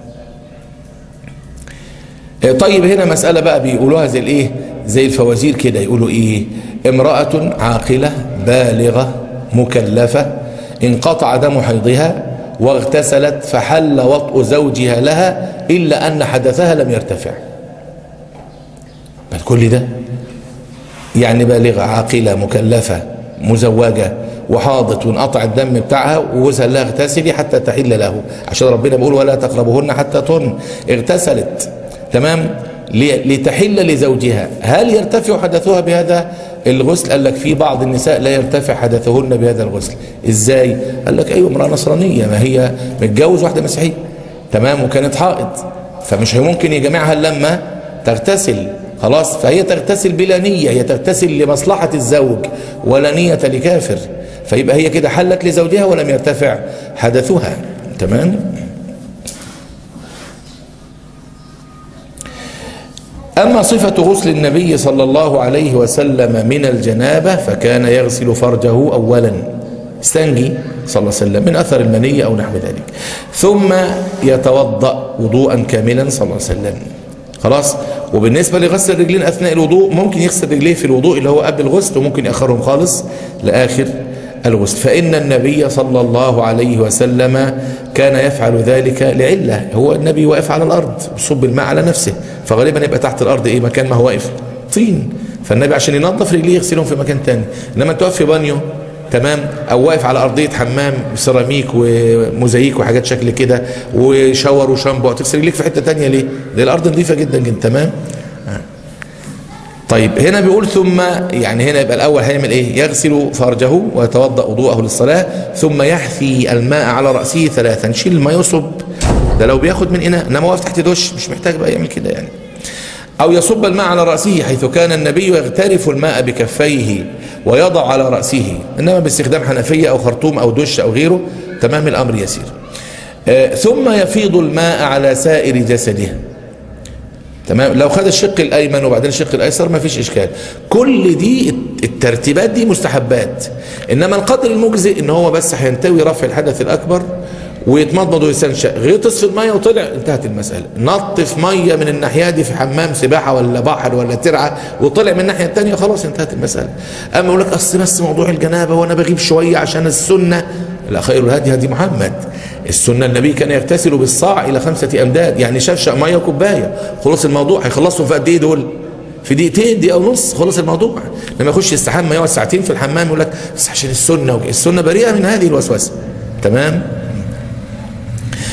طيب هنا مسألة بقى بيقولوها زي الايه زي الفوازير كده يقولوا ايه امرأة عاقلة بالغة مكلفة انقطع دم حيضها واغتسلت فحل وطء زوجها لها إلا أن حدثها لم يرتفع بل كل ده يعني بالغة عاقلة مكلفة مزوجة وحاضت وانقطع الدم بتاعها وجوزها لها اغتسلي حتى تحل له عشان ربنا بيقول ولا تقربهن حتى طن اغتسلت تمام لتحل لزوجها هل يرتفع حدثها بهذا الغسل قال لك في بعض النساء لا يرتفع حدثهن بهذا الغسل ازاي قال لك ايوه امراه نصرانيه ما هي متجوز واحده مسيحيه تمام وكانت حائض فمش ممكن يجمعها لما تغتسل خلاص فهي تغتسل بلا نية هي تغتسل لمصلحة الزوج ولا نية لكافر فيبقى هي كده حلت لزوجها ولم يرتفع حدثها تمام أما صفة غسل النبي صلى الله عليه وسلم من الجنابة فكان يغسل فرجه أولا استنجي صلى الله عليه وسلم من أثر المنية أو نحو ذلك ثم يتوضأ وضوءا كاملا صلى الله عليه وسلم خلاص وبالنسبة لغسل الرجلين أثناء الوضوء ممكن يغسل رجليه في الوضوء اللي هو قبل الغسل وممكن يأخرهم خالص لآخر الغسل فإن النبي صلى الله عليه وسلم كان يفعل ذلك لعلة هو النبي واقف على الأرض يصب الماء على نفسه فغالبا يبقى تحت الأرض إيه مكان ما هو واقف طين فالنبي عشان ينظف رجليه يغسلهم في مكان تاني انما انت واقف في بانيو تمام او واقف على ارضيه حمام سيراميك وموزايك وحاجات شكل كده وشاور وشامبو تغسل رجليك في حته تانية ليه؟ دي الارض نظيفه جدا جدا تمام طيب هنا بيقول ثم يعني هنا يبقى الاول هيعمل ايه يغسل فرجه ويتوضا وضوءه للصلاه ثم يحثي الماء على راسه ثلاثا شيل الماء يصب ده لو بياخد من اناء انما واقف تحت دش مش محتاج بقى يعمل كده يعني أو يصب الماء على رأسه حيث كان النبي يغترف الماء بكفيه ويضع على رأسه إنما باستخدام حنفية أو خرطوم أو دش أو غيره تمام الأمر يسير آه ثم يفيض الماء على سائر جسده تمام لو خد الشق الأيمن وبعدين الشق الأيسر ما فيش إشكال كل دي الترتيبات دي مستحبات إنما القدر المجزئ إن هو بس هينتوي رفع الحدث الأكبر ويتمضمض ويستنشق غطس في الميه وطلع انتهت المساله نط في ميه من الناحيه دي في حمام سباحه ولا بحر ولا ترعه وطلع من الناحيه الثانيه خلاص انتهت المساله اما يقول لك اصل بس موضوع الجنابه وانا بغيب شويه عشان السنه لا خير الهدي هدي محمد السنه النبي كان يغتسل بالصاع الى خمسه امداد يعني شفشق ميه وكوبايه خلص الموضوع هيخلصهم في قد ايه دول في دقيقتين دقيقه ونص خلص الموضوع لما يخش يستحمى يقعد ساعتين في الحمام يقول لك بس عشان السنه السنه بريئه من هذه الوسوسه تمام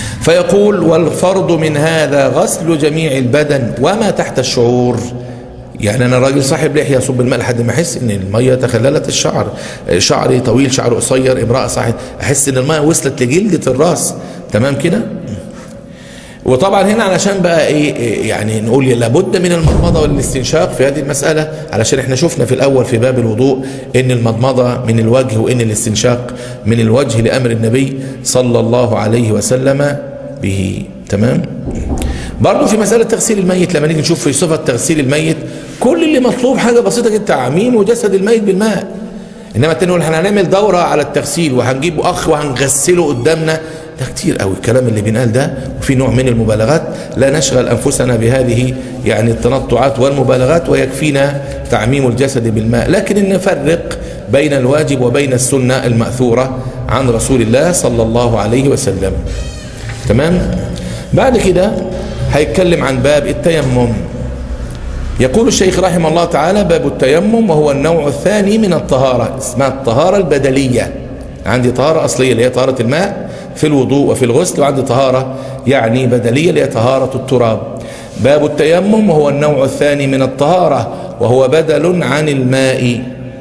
فيقول والفرض من هذا غسل جميع البدن وما تحت الشعور يعني انا راجل صاحب لحيه اصب الماء لحد ما احس ان الميه تخللت الشعر شعري طويل شعر قصير امراه صاحب احس ان الميه وصلت لجلده الراس تمام كده وطبعا هنا علشان بقى ايه يعني نقول لابد من المضمضه والاستنشاق في هذه المساله علشان احنا شفنا في الاول في باب الوضوء ان المضمضه من الوجه وان الاستنشاق من الوجه لامر النبي صلى الله عليه وسلم به تمام برضه في مساله تغسيل الميت لما نيجي نشوف في صفه تغسيل الميت كل اللي مطلوب حاجه بسيطه جدا تعميم جسد الميت بالماء انما التاني يقول احنا هنعمل دوره على التغسيل وهنجيب اخ وهنغسله قدامنا ده كتير قوي الكلام اللي بينقال ده وفي نوع من المبالغات لا نشغل انفسنا بهذه يعني التنطعات والمبالغات ويكفينا تعميم الجسد بالماء لكن نفرق بين الواجب وبين السنه الماثوره عن رسول الله صلى الله عليه وسلم تمام بعد كده هيتكلم عن باب التيمم يقول الشيخ رحمه الله تعالى باب التيمم وهو النوع الثاني من الطهارة اسمها الطهارة البدلية عندي طهارة أصلية اللي هي طهارة الماء في الوضوء وفي الغسل وعندي طهارة يعني بدلية اللي هي طهارة التراب باب التيمم وهو النوع الثاني من الطهارة وهو بدل عن الماء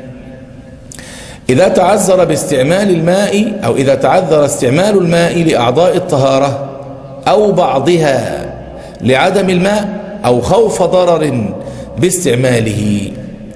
إذا تعذر باستعمال الماء أو إذا تعذر استعمال الماء لأعضاء الطهارة أو بعضها لعدم الماء أو خوف ضرر باستعماله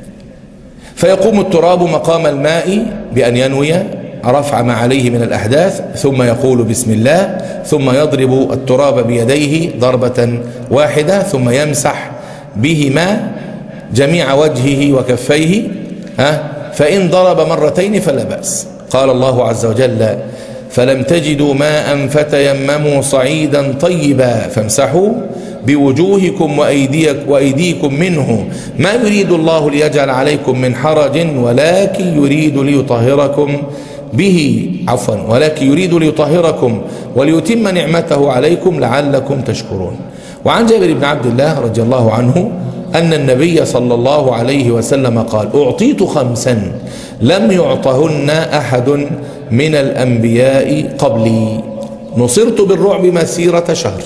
فيقوم التراب مقام الماء بأن ينوي رفع ما عليه من الأحداث ثم يقول بسم الله ثم يضرب التراب بيديه ضربة واحدة ثم يمسح بهما جميع وجهه وكفيه ها فإن ضرب مرتين فلا بأس قال الله عز وجل فلم تجدوا ماء فتيمموا صعيدا طيبا فامسحوا بوجوهكم وأيديك وأيديكم منه ما يريد الله ليجعل عليكم من حرج ولكن يريد ليطهركم به عفوا ولكن يريد ليطهركم وليتم نعمته عليكم لعلكم تشكرون وعن جابر بن عبد الله رضي الله عنه أن النبي صلى الله عليه وسلم قال أعطيت خمسا لم يعطهن أحد من الأنبياء قبلي نصرت بالرعب مسيرة شهر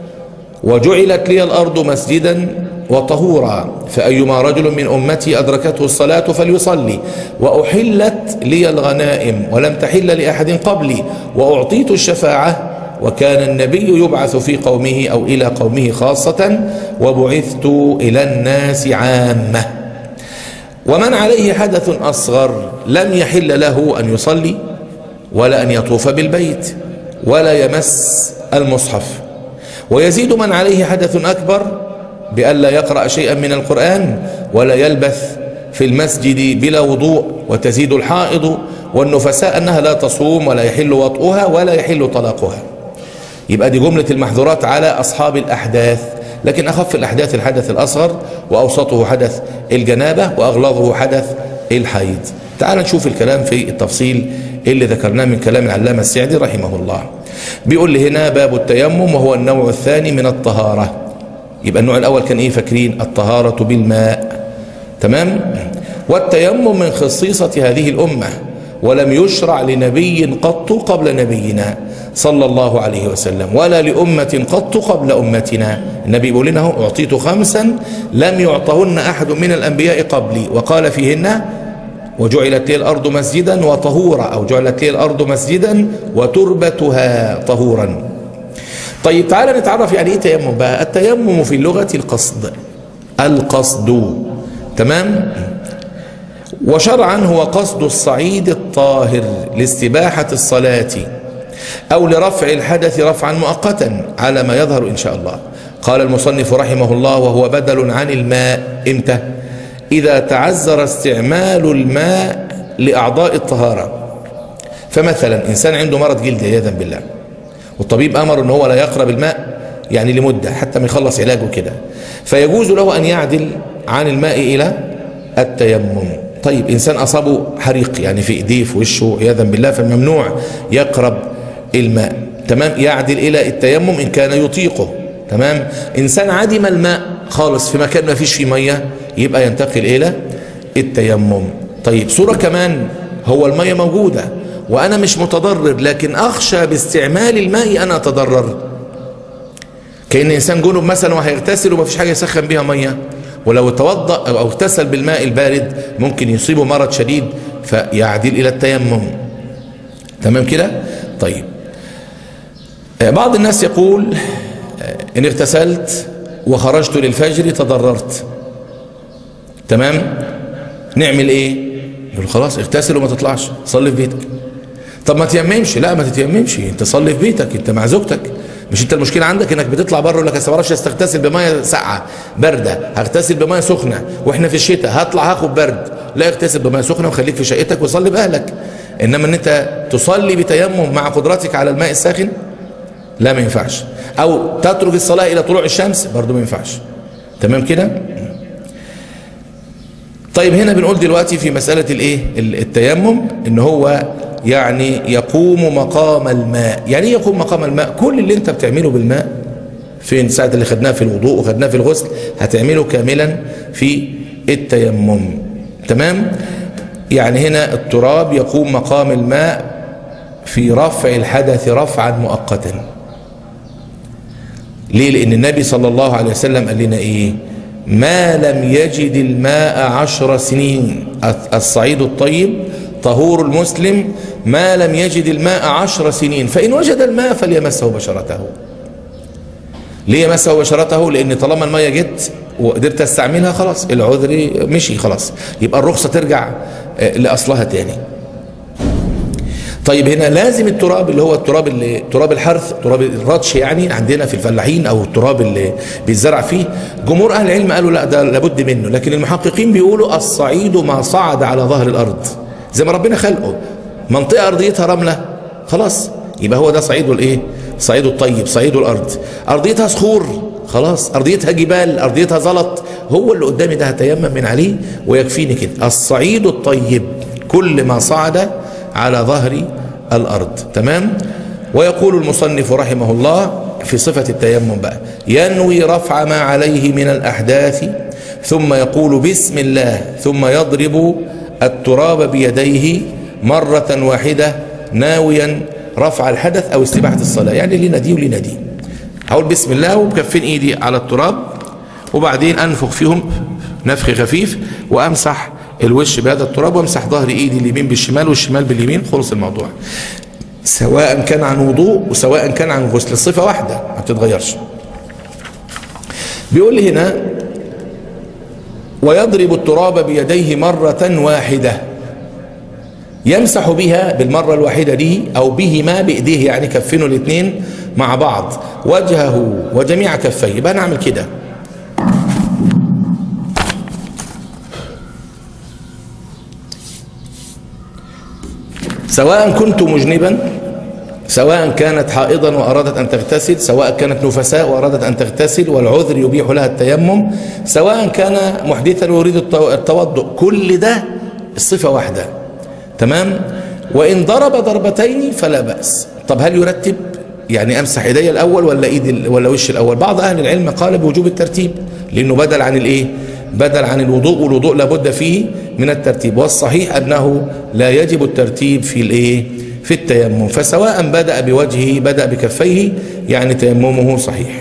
وجعلت لي الأرض مسجدا وطهورا فأيما رجل من أمتي أدركته الصلاة فليصلي وأحلت لي الغنائم ولم تحل لأحد قبلي وأعطيت الشفاعة وكان النبي يبعث في قومه أو إلى قومه خاصة وبعثت إلى الناس عامة ومن عليه حدث أصغر لم يحل له أن يصلي ولا أن يطوف بالبيت ولا يمس المصحف ويزيد من عليه حدث أكبر بألا يقرأ شيئا من القرآن ولا يلبث في المسجد بلا وضوء وتزيد الحائض والنفساء أنها لا تصوم ولا يحل وطئها ولا يحل طلاقها يبقى دي جملة المحظورات على أصحاب الأحداث لكن أخف الأحداث الحدث الأصغر وأوسطه حدث الجنابة وأغلظه حدث الحيض تعال نشوف الكلام في التفصيل اللي ذكرناه من كلام العلامة السعدي رحمه الله بيقول لي هنا باب التيمم وهو النوع الثاني من الطهارة يبقى النوع الأول كان إيه فاكرين الطهارة بالماء تمام والتيمم من خصيصة هذه الأمة ولم يشرع لنبي قط قبل نبينا صلى الله عليه وسلم ولا لأمة قط قبل أمتنا النبي يقول لنا أعطيت خمسا لم يعطهن أحد من الأنبياء قبلي وقال فيهن وجعلت لي الأرض مسجدا وطهورا أو جعلت لي الأرض مسجدا وتربتها طهورا طيب تعالى نتعرف يعني ايه تيمم بقى التيمم في اللغة القصد القصد تمام وشرعا هو قصد الصعيد الطاهر لاستباحة الصلاة أو لرفع الحدث رفعا مؤقتا على ما يظهر إن شاء الله قال المصنف رحمه الله وهو بدل عن الماء امتى إذا تعذر استعمال الماء لأعضاء الطهارة فمثلا إنسان عنده مرض جلد عياذا بالله والطبيب أمر أنه هو لا يقرب الماء يعني لمدة حتى ما يخلص علاجه كده فيجوز له أن يعدل عن الماء إلى التيمم طيب إنسان أصابه حريق يعني في إيديه في وشه عياذا بالله فممنوع يقرب الماء تمام يعدل إلى التيمم إن كان يطيقه تمام إنسان عدم الماء خالص في مكان ما فيش فيه مية يبقى ينتقل إلى التيمم طيب صورة كمان هو المية موجودة وأنا مش متضرر لكن أخشى باستعمال الماء أنا أتضرر كأن إنسان جنوب مثلا وهيغتسل وما فيش حاجة يسخن بيها مية ولو توضأ أو اغتسل بالماء البارد ممكن يصيبه مرض شديد فيعدل إلى التيمم تمام كده طيب بعض الناس يقول إن اغتسلت وخرجت للفجر تضررت تمام نعمل ايه يقول خلاص اغتسل وما تطلعش صلي في بيتك طب ما تيممش لا ما تتيممش انت صلي في بيتك انت مع زوجتك مش انت المشكله عندك انك بتطلع بره يقول لك ما بعرفش استغتسل بميه ساقعه بارده هغتسل بميه سخنه واحنا في الشتاء هطلع هاخد برد لا اغتسل بميه سخنه وخليك في شقتك وصلي باهلك انما ان انت تصلي بتيمم مع قدرتك على الماء الساخن لا ما ينفعش او تترك الصلاه الى طلوع الشمس برضه ما ينفعش تمام كده طيب هنا بنقول دلوقتي في مسألة الايه التيمم ان هو يعني يقوم مقام الماء يعني ايه يقوم مقام الماء كل اللي انت بتعمله بالماء فين ساعة اللي خدناه في الوضوء وخدناه في الغسل هتعمله كاملا في التيمم تمام يعني هنا التراب يقوم مقام الماء في رفع الحدث رفعا مؤقتا ليه لان النبي صلى الله عليه وسلم قال لنا ايه ما لم يجد الماء عشر سنين الصعيد الطيب طهور المسلم ما لم يجد الماء عشر سنين فإن وجد الماء فليمسه بشرته ليه يمسه بشرته لأن طالما المية جت وقدرت استعملها خلاص العذر مشي خلاص يبقى الرخصة ترجع لأصلها تاني طيب هنا لازم التراب اللي هو التراب اللي تراب الحرث تراب الرطش يعني عندنا في الفلاحين او التراب اللي بيتزرع فيه جمهور اهل العلم قالوا لا ده لابد منه لكن المحققين بيقولوا الصعيد ما صعد على ظهر الارض زي ما ربنا خلقه منطقه ارضيتها رمله خلاص يبقى هو ده صعيد الايه صعيد الطيب صعيد الارض ارضيتها صخور خلاص ارضيتها جبال ارضيتها زلط هو اللي قدامي ده هتيمم من عليه ويكفيني كده الصعيد الطيب كل ما صعد على ظهر الأرض تمام ويقول المصنف رحمه الله في صفة التيمم بقى ينوي رفع ما عليه من الأحداث ثم يقول بسم الله ثم يضرب التراب بيديه مرة واحدة ناويا رفع الحدث أو استباحة الصلاة يعني لنا دي ولنا دي هقول بسم الله وبكفين ايدي على التراب وبعدين انفخ فيهم نفخ خفيف وامسح الوش بهذا التراب وامسح ظهر ايدي اليمين بالشمال والشمال باليمين خلص الموضوع سواء كان عن وضوء وسواء كان عن غسل الصفة واحدة ما بتتغيرش بيقول لي هنا ويضرب التراب بيديه مرة واحدة يمسح بها بالمرة الواحدة دي أو بهما بإيديه يعني كفينه الاثنين مع بعض وجهه وجميع كفيه يبقى نعمل كده سواء كنت مجنبا سواء كانت حائضا وأرادت أن تغتسل سواء كانت نفساء وأرادت أن تغتسل والعذر يبيح لها التيمم سواء كان محدثا ويريد التوضؤ كل ده الصفة واحدة تمام وإن ضرب ضربتين فلا بأس طب هل يرتب يعني أمسح إيدي الأول ولا إيد ولا وش الأول بعض أهل العلم قال بوجوب الترتيب لأنه بدل عن الإيه بدل عن الوضوء والوضوء لابد فيه من الترتيب والصحيح أنه لا يجب الترتيب في الإيه في التيمم فسواء بدأ بوجهه بدأ بكفيه يعني تيممه صحيح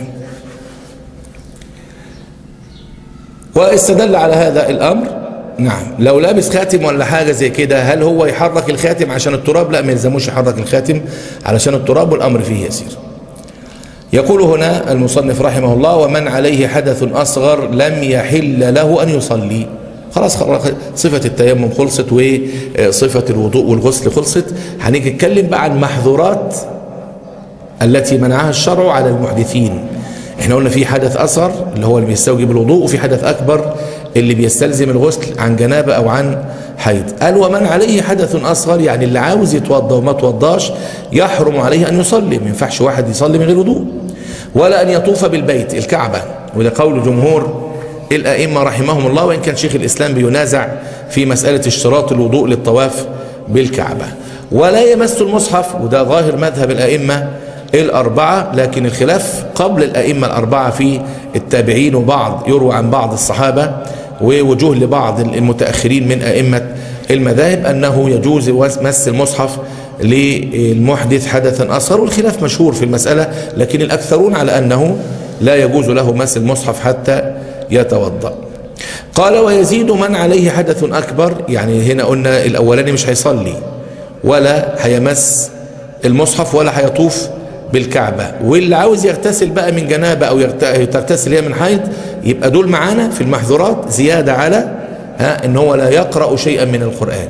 واستدل على هذا الأمر نعم لو لابس خاتم ولا حاجة زي كده هل هو يحرك الخاتم عشان التراب لا ما يلزموش يحرك الخاتم علشان التراب والأمر فيه يسير يقول هنا المصنف رحمه الله ومن عليه حدث أصغر لم يحل له أن يصلي خلاص صفة التيمم خلصت وصفة الوضوء والغسل خلصت هنيجي نتكلم بقى عن محظورات التي منعها الشرع على المحدثين احنا قلنا في حدث أصغر اللي هو اللي بيستوجب الوضوء وفي حدث أكبر اللي بيستلزم الغسل عن جنابة أو عن حيض قال ومن عليه حدث أصغر يعني اللي عاوز يتوضى وما توضاش يحرم عليه أن يصلي ما ينفعش واحد يصلي من غير وضوء ولا أن يطوف بالبيت الكعبة وده قول جمهور الأئمة رحمهم الله وإن كان شيخ الإسلام بينازع في مسألة اشتراط الوضوء للطواف بالكعبة ولا يمس المصحف وده ظاهر مذهب الأئمة الأربعة لكن الخلاف قبل الأئمة الأربعة في التابعين وبعض يروى عن بعض الصحابة ووجوه لبعض المتأخرين من أئمة المذاهب أنه يجوز مس المصحف للمحدث حدثا أصغر والخلاف مشهور في المسألة لكن الأكثرون على أنه لا يجوز له مس المصحف حتى يتوضأ قال ويزيد من عليه حدث أكبر يعني هنا قلنا الأولاني مش هيصلي ولا هيمس المصحف ولا هيطوف بالكعبة واللي عاوز يغتسل بقى من جنابة أو تغتسل هي من حيض يبقى دول معانا في المحظورات زيادة على ها ان هو لا يقرأ شيئا من القرآن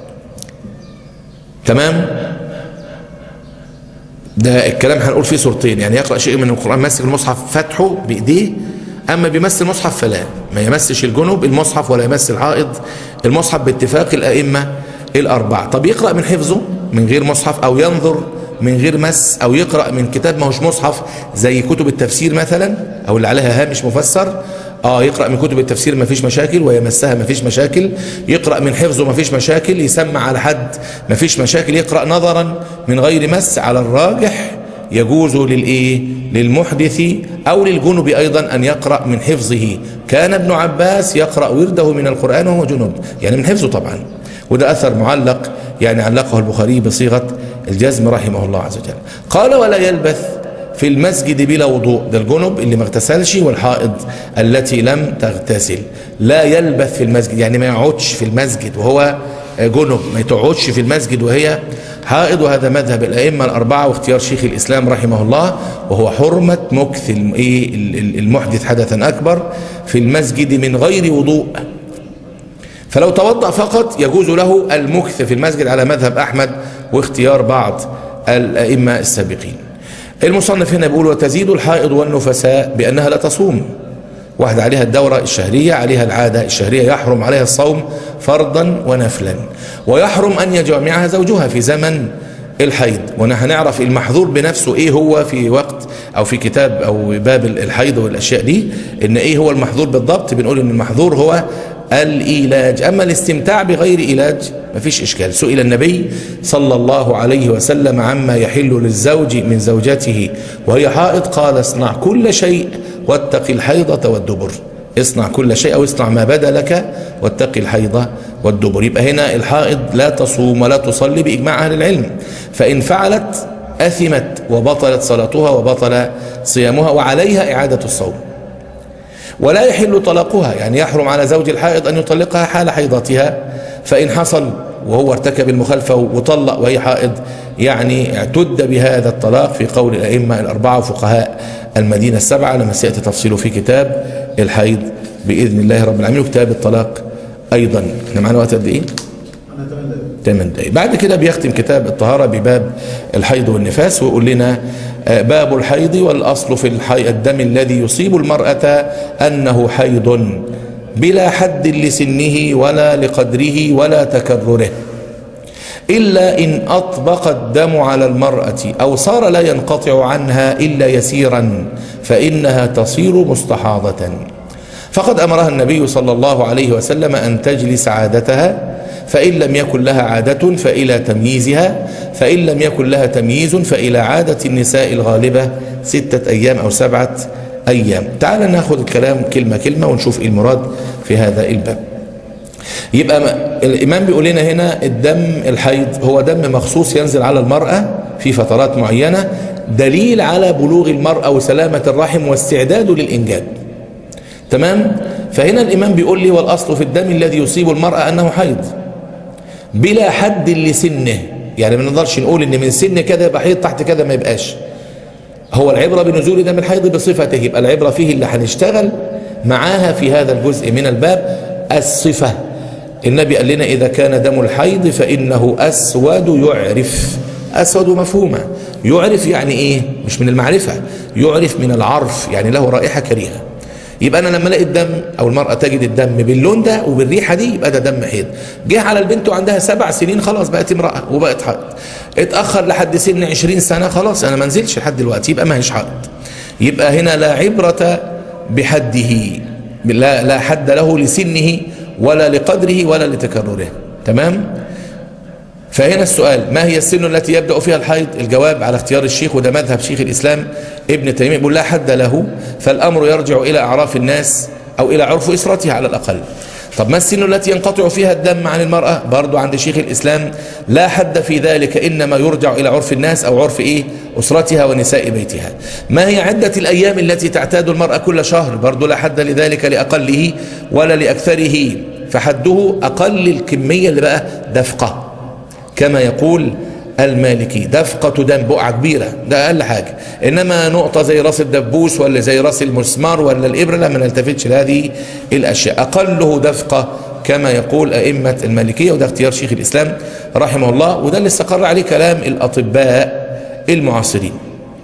تمام ده الكلام هنقول فيه صورتين يعني يقرأ شيء من القرآن ماسك المصحف فتحه بإيديه أما بيمس المصحف فلا ما يمسش الجنوب المصحف ولا يمس الحائض المصحف باتفاق الأئمة الأربعة طب يقرأ من حفظه من غير مصحف أو ينظر من غير مس أو يقرأ من كتاب ما هوش مصحف زي كتب التفسير مثلا أو اللي عليها هامش مفسر اه يقرأ من كتب التفسير ما فيش مشاكل ويمسها ما فيش مشاكل يقرأ من حفظه ما فيش مشاكل يسمع على حد ما فيش مشاكل يقرأ نظرا من غير مس على الراجح يجوز للإيه للمحدث أو للجنب أيضا أن يقرأ من حفظه كان ابن عباس يقرأ ورده من القرآن وهو جنب يعني من حفظه طبعا وده أثر معلق يعني علقه البخاري بصيغة الجزم رحمه الله عز وجل قال ولا يلبث في المسجد بلا وضوء ده الجنب اللي ما اغتسلش والحائض التي لم تغتسل لا يلبث في المسجد يعني ما يقعدش في المسجد وهو جنب ما تقعدش في المسجد وهي حائض وهذا مذهب الأئمة الأربعة واختيار شيخ الإسلام رحمه الله وهو حرمة مكث المحدث حدثا أكبر في المسجد من غير وضوء فلو توضأ فقط يجوز له المكث في المسجد على مذهب أحمد واختيار بعض الأئمة السابقين المصنف هنا بيقول وتزيد الحائض والنفساء بأنها لا تصوم واحدة عليها الدورة الشهرية عليها العادة الشهرية يحرم عليها الصوم فرضا ونفلا ويحرم أن يجامعها زوجها في زمن الحيض هنعرف المحظور بنفسه ايه هو في وقت او في كتاب او باب الحيض والاشياء دي ان ايه هو المحظور بالضبط بنقول ان المحظور هو الإيلاج أما الاستمتاع بغير إيلاج مفيش إشكال سئل النبي صلى الله عليه وسلم عما يحل للزوج من زوجته وهي حائض قال اصنع كل شيء واتق الحيضة والدبر اصنع كل شيء أو اصنع ما بدا لك واتق الحيضة والدبر يبقى هنا الحائض لا تصوم ولا تصلي بإجماع أهل العلم فإن فعلت أثمت وبطلت صلاتها وبطل صيامها وعليها إعادة الصوم ولا يحل طلاقها يعني يحرم على زوج الحائض أن يطلقها حال حيضتها فإن حصل وهو ارتكب المخالفة وطلق وهي حائض يعني اعتد بهذا الطلاق في قول الأئمة الأربعة وفقهاء المدينة السبعة لما سيأتي تفصيله في كتاب الحيض بإذن الله رب العالمين وكتاب الطلاق أيضا احنا معنا وقت قد إيه؟ 8 دقايق بعد كده بيختم كتاب الطهارة بباب الحيض والنفاس ويقول لنا باب الحيض والأصل في الحي الدم الذي يصيب المرأة أنه حيض بلا حد لسنه ولا لقدره ولا تكرره إلا إن أطبق الدم على المرأة أو صار لا ينقطع عنها إلا يسيرا فإنها تصير مستحاضة فقد أمرها النبي صلى الله عليه وسلم أن تجلس عادتها فإن لم يكن لها عادة فإلى تمييزها فإن لم يكن لها تمييز فإلى عادة النساء الغالبة ستة أيام أو سبعة أيام تعال ناخذ الكلام كلمة كلمة ونشوف إيه المراد في هذا الباب يبقى الإمام بيقول لنا هنا الدم الحيض هو دم مخصوص ينزل على المرأة في فترات معينة دليل على بلوغ المرأة وسلامة الرحم واستعداده للإنجاب تمام فهنا الإمام بيقول لي والأصل في الدم الذي يصيب المرأة أنه حيض بلا حد لسنه يعني ما نقدرش نقول ان من سن كذا يبقى حيض تحت كذا ما يبقاش هو العبرة بنزول دم الحيض بصفته يبقى العبرة فيه اللي هنشتغل معاها في هذا الجزء من الباب الصفة النبي قال لنا إذا كان دم الحيض فإنه أسود يعرف أسود مفهومة يعرف يعني إيه مش من المعرفة يعرف من العرف يعني له رائحة كريهة يبقى انا لما الاقي الدم او المراه تجد الدم باللون ده وبالريحه دي يبقى ده دم حيض جه على البنت وعندها سبع سنين خلاص بقت امراه وبقت حائض اتاخر لحد سن 20 سنه خلاص انا ما نزلش لحد دلوقتي يبقى ما هيش حائض يبقى هنا لا عبره بحده لا لا حد له لسنه ولا لقدره ولا لتكرره تمام فهنا السؤال ما هي السن التي يبدأ فيها الحيض الجواب على اختيار الشيخ وده مذهب شيخ الإسلام ابن تيمية يقول لا حد له فالأمر يرجع إلى أعراف الناس أو إلى عرف إسرتها على الأقل طب ما السن التي ينقطع فيها الدم عن المرأة برضو عند شيخ الإسلام لا حد في ذلك إنما يرجع إلى عرف الناس أو عرف إيه أسرتها ونساء بيتها ما هي عدة الأيام التي تعتاد المرأة كل شهر برضو لا حد لذلك لأقله ولا لأكثره فحده أقل الكمية اللي بقى دفقة كما يقول المالكي دفقة دم بقعة كبيرة ده أقل حاجة إنما نقطة زي راس الدبوس ولا زي راس المسمار ولا الإبرة لا ما نلتفتش لهذه الأشياء أقله دفقة كما يقول أئمة المالكية وده اختيار شيخ الإسلام رحمه الله وده اللي استقر عليه كلام الأطباء المعاصرين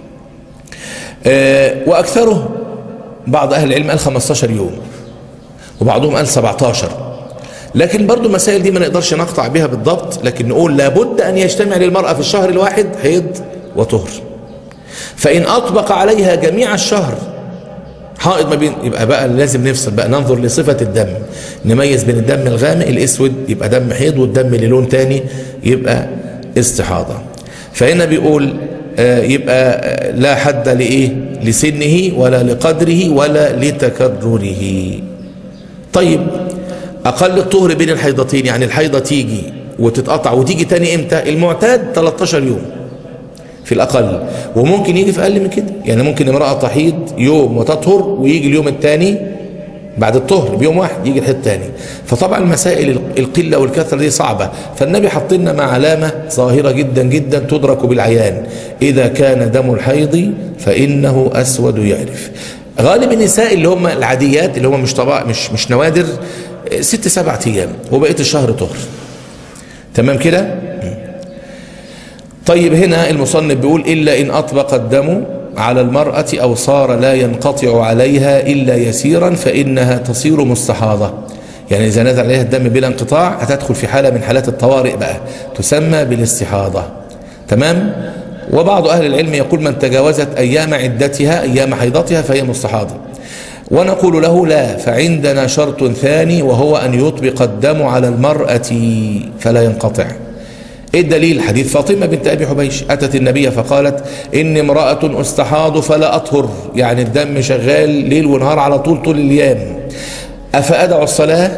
أه وأكثره بعض أهل العلم قال 15 يوم وبعضهم قال 17 لكن برضو المسائل دي ما نقدرش نقطع بها بالضبط لكن نقول لابد أن يجتمع للمرأة في الشهر الواحد حيض وطهر فإن أطبق عليها جميع الشهر حائض ما بين يبقى بقى لازم نفصل بقى ننظر لصفة الدم نميز بين الدم الغامق الاسود يبقى دم حيض والدم اللي لون تاني يبقى استحاضة فهنا بيقول يبقى لا حد لإيه لسنه ولا لقدره ولا لتكرره طيب أقل الطهر بين الحيضتين يعني الحيضة تيجي وتتقطع وتيجي تاني امتى المعتاد 13 يوم في الأقل وممكن يجي في أقل من كده يعني ممكن امرأة تحيض يوم وتطهر ويجي اليوم الثاني بعد الطهر بيوم واحد يجي الحيض الثاني فطبعا مسائل القلة والكثرة دي صعبة فالنبي حط لنا مع علامة ظاهرة جدا جدا تدرك بالعيان إذا كان دم الحيض فإنه أسود يعرف غالب النساء اللي هم العاديات اللي هم مش طبع مش مش نوادر ست سبعة ايام وبقيه الشهر طهر تمام كده طيب هنا المصنف بيقول الا ان اطبق الدم على المرأة او صار لا ينقطع عليها الا يسيرا فانها تصير مستحاضة يعني اذا نزل عليها الدم بلا انقطاع هتدخل في حالة من حالات الطوارئ بقى تسمى بالاستحاضة تمام وبعض اهل العلم يقول من تجاوزت ايام عدتها ايام حيضتها فهي مستحاضة ونقول له لا فعندنا شرط ثاني وهو أن يطبق الدم على المرأة فلا ينقطع ايه الدليل حديث فاطمة بنت أبي حبيش أتت النبي فقالت إني امرأة أستحاض فلا أطهر يعني الدم شغال ليل ونهار على طول طول الأيام أفأدع الصلاة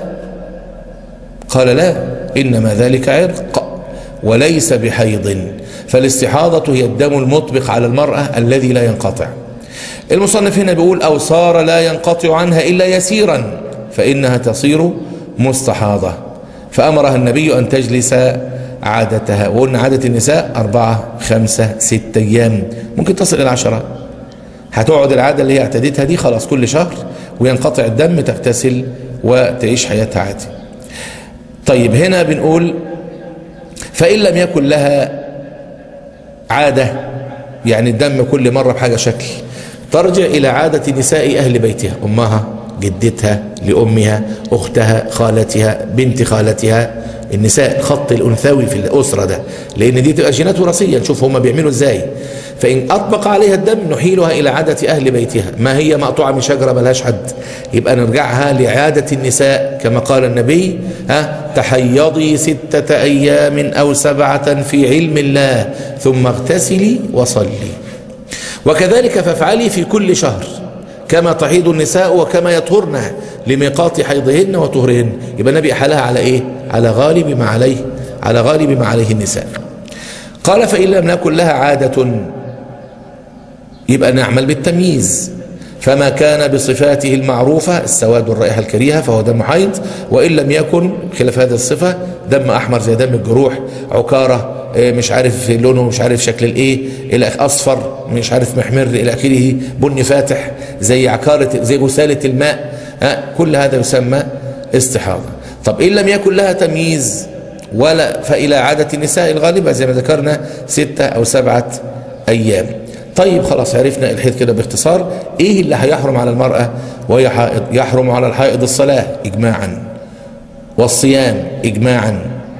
قال لا إنما ذلك عرق وليس بحيض فالاستحاضة هي الدم المطبق على المرأة الذي لا ينقطع المصنف هنا بيقول أو صار لا ينقطع عنها إلا يسيرا فإنها تصير مستحاضة فأمرها النبي أن تجلس عادتها وقلنا عادة النساء أربعة خمسة ستة أيام ممكن تصل إلى عشرة هتقعد العادة اللي هي اعتدتها دي خلاص كل شهر وينقطع الدم تغتسل وتعيش حياتها عادي طيب هنا بنقول فإن لم يكن لها عادة يعني الدم كل مرة بحاجة شكل ترجع إلى عادة نساء أهل بيتها أمها جدتها لأمها أختها خالتها بنت خالتها النساء الخط الأنثوي في الأسرة ده لأن دي تبقى جينات وراثية نشوف هما بيعملوا إزاي فإن أطبق عليها الدم نحيلها إلى عادة أهل بيتها ما هي مقطوعة من شجرة ملهاش حد يبقى نرجعها لعادة النساء كما قال النبي ها تحيضي ستة أيام أو سبعة في علم الله ثم اغتسلي وصلي وكذلك فافعلي في كل شهر كما تحيض النساء وكما يطهرن لميقات حيضهن وطهرهن يبقى النبي أحالها على إيه على غالب ما عليه على غالب ما عليه النساء قال فإن لم نكن لها عادة يبقى نعمل بالتمييز فما كان بصفاته المعروفة السواد والرائحة الكريهة فهو دم حيض وإن لم يكن خلاف هذه الصفة دم أحمر زي دم الجروح عكارة مش عارف لونه مش عارف شكل الايه الى اصفر مش عارف محمر الى اخره بني فاتح زي عكارة زي جسالة الماء ها كل هذا يسمى استحاضة طب إن لم يكن لها تمييز ولا فإلى عادة النساء الغالبة زي ما ذكرنا ستة أو سبعة أيام طيب خلاص عرفنا الحيض كده باختصار ايه اللي هيحرم على المرأة وهي حائض يحرم على الحائض الصلاة إجماعا والصيام إجماعا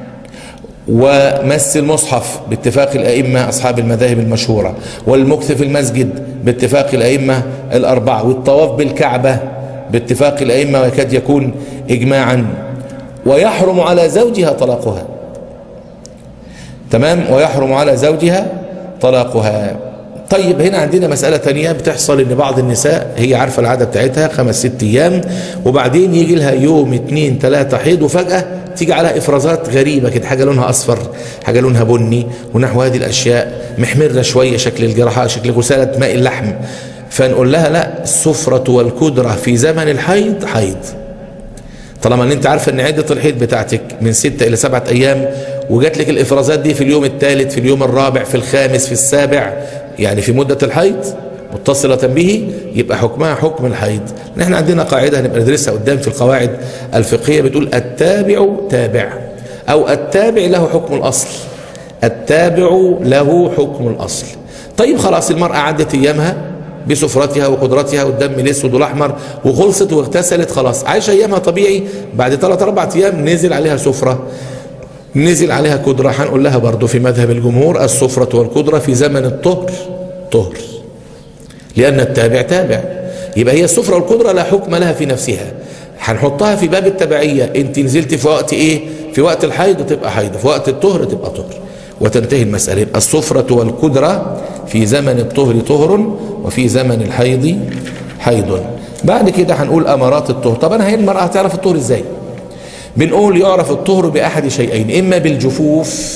ومس المصحف باتفاق الأئمة أصحاب المذاهب المشهورة والمكث في المسجد باتفاق الأئمة الأربعة والطواف بالكعبة باتفاق الأئمة ويكاد يكون إجماعا ويحرم على زوجها طلاقها تمام ويحرم على زوجها طلاقها طيب هنا عندنا مسألة تانية بتحصل ان بعض النساء هي عارفة العادة بتاعتها خمس ست ايام وبعدين يجي لها يوم اتنين تلاتة حيض وفجأة تيجي على افرازات غريبة كده حاجة لونها اصفر حاجة لونها بني ونحو هذه الاشياء محمرة شوية شكل الجراحة شكل غسالة ماء اللحم فنقول لها لا السفرة والكدرة في زمن الحيض حيض طالما ان انت عارفه ان عده الحيض بتاعتك من ستة الى سبعة ايام وجات لك الافرازات دي في اليوم الثالث في اليوم الرابع في الخامس في السابع يعني في مده الحيض متصلة به يبقى حكمها حكم الحيض احنا عندنا قاعدة هنبقى ندرسها قدام في القواعد الفقهية بتقول التابع تابع او التابع له حكم الاصل التابع له حكم الاصل طيب خلاص المرأة عدت ايامها بسفرتها وقدرتها والدم الاسود والاحمر وخلصت واغتسلت خلاص عايشه ايامها طبيعي بعد ثلاث اربع ايام نزل عليها سفره نزل عليها قدره هنقول لها برضه في مذهب الجمهور السفره والقدره في زمن الطهر طهر لان التابع تابع يبقى هي السفره والقدره لا حكم لها في نفسها هنحطها في باب التبعيه انت نزلت في وقت ايه في وقت الحيض تبقى حيض في وقت الطهر تبقى طهر وتنتهي المسألة الصفرة والقدرة في زمن الطهر طهر وفي زمن الحيض حيض بعد كده هنقول أمارات الطهر طب أنا هي المرأة هتعرف الطهر إزاي بنقول يعرف الطهر بأحد شيئين إما بالجفوف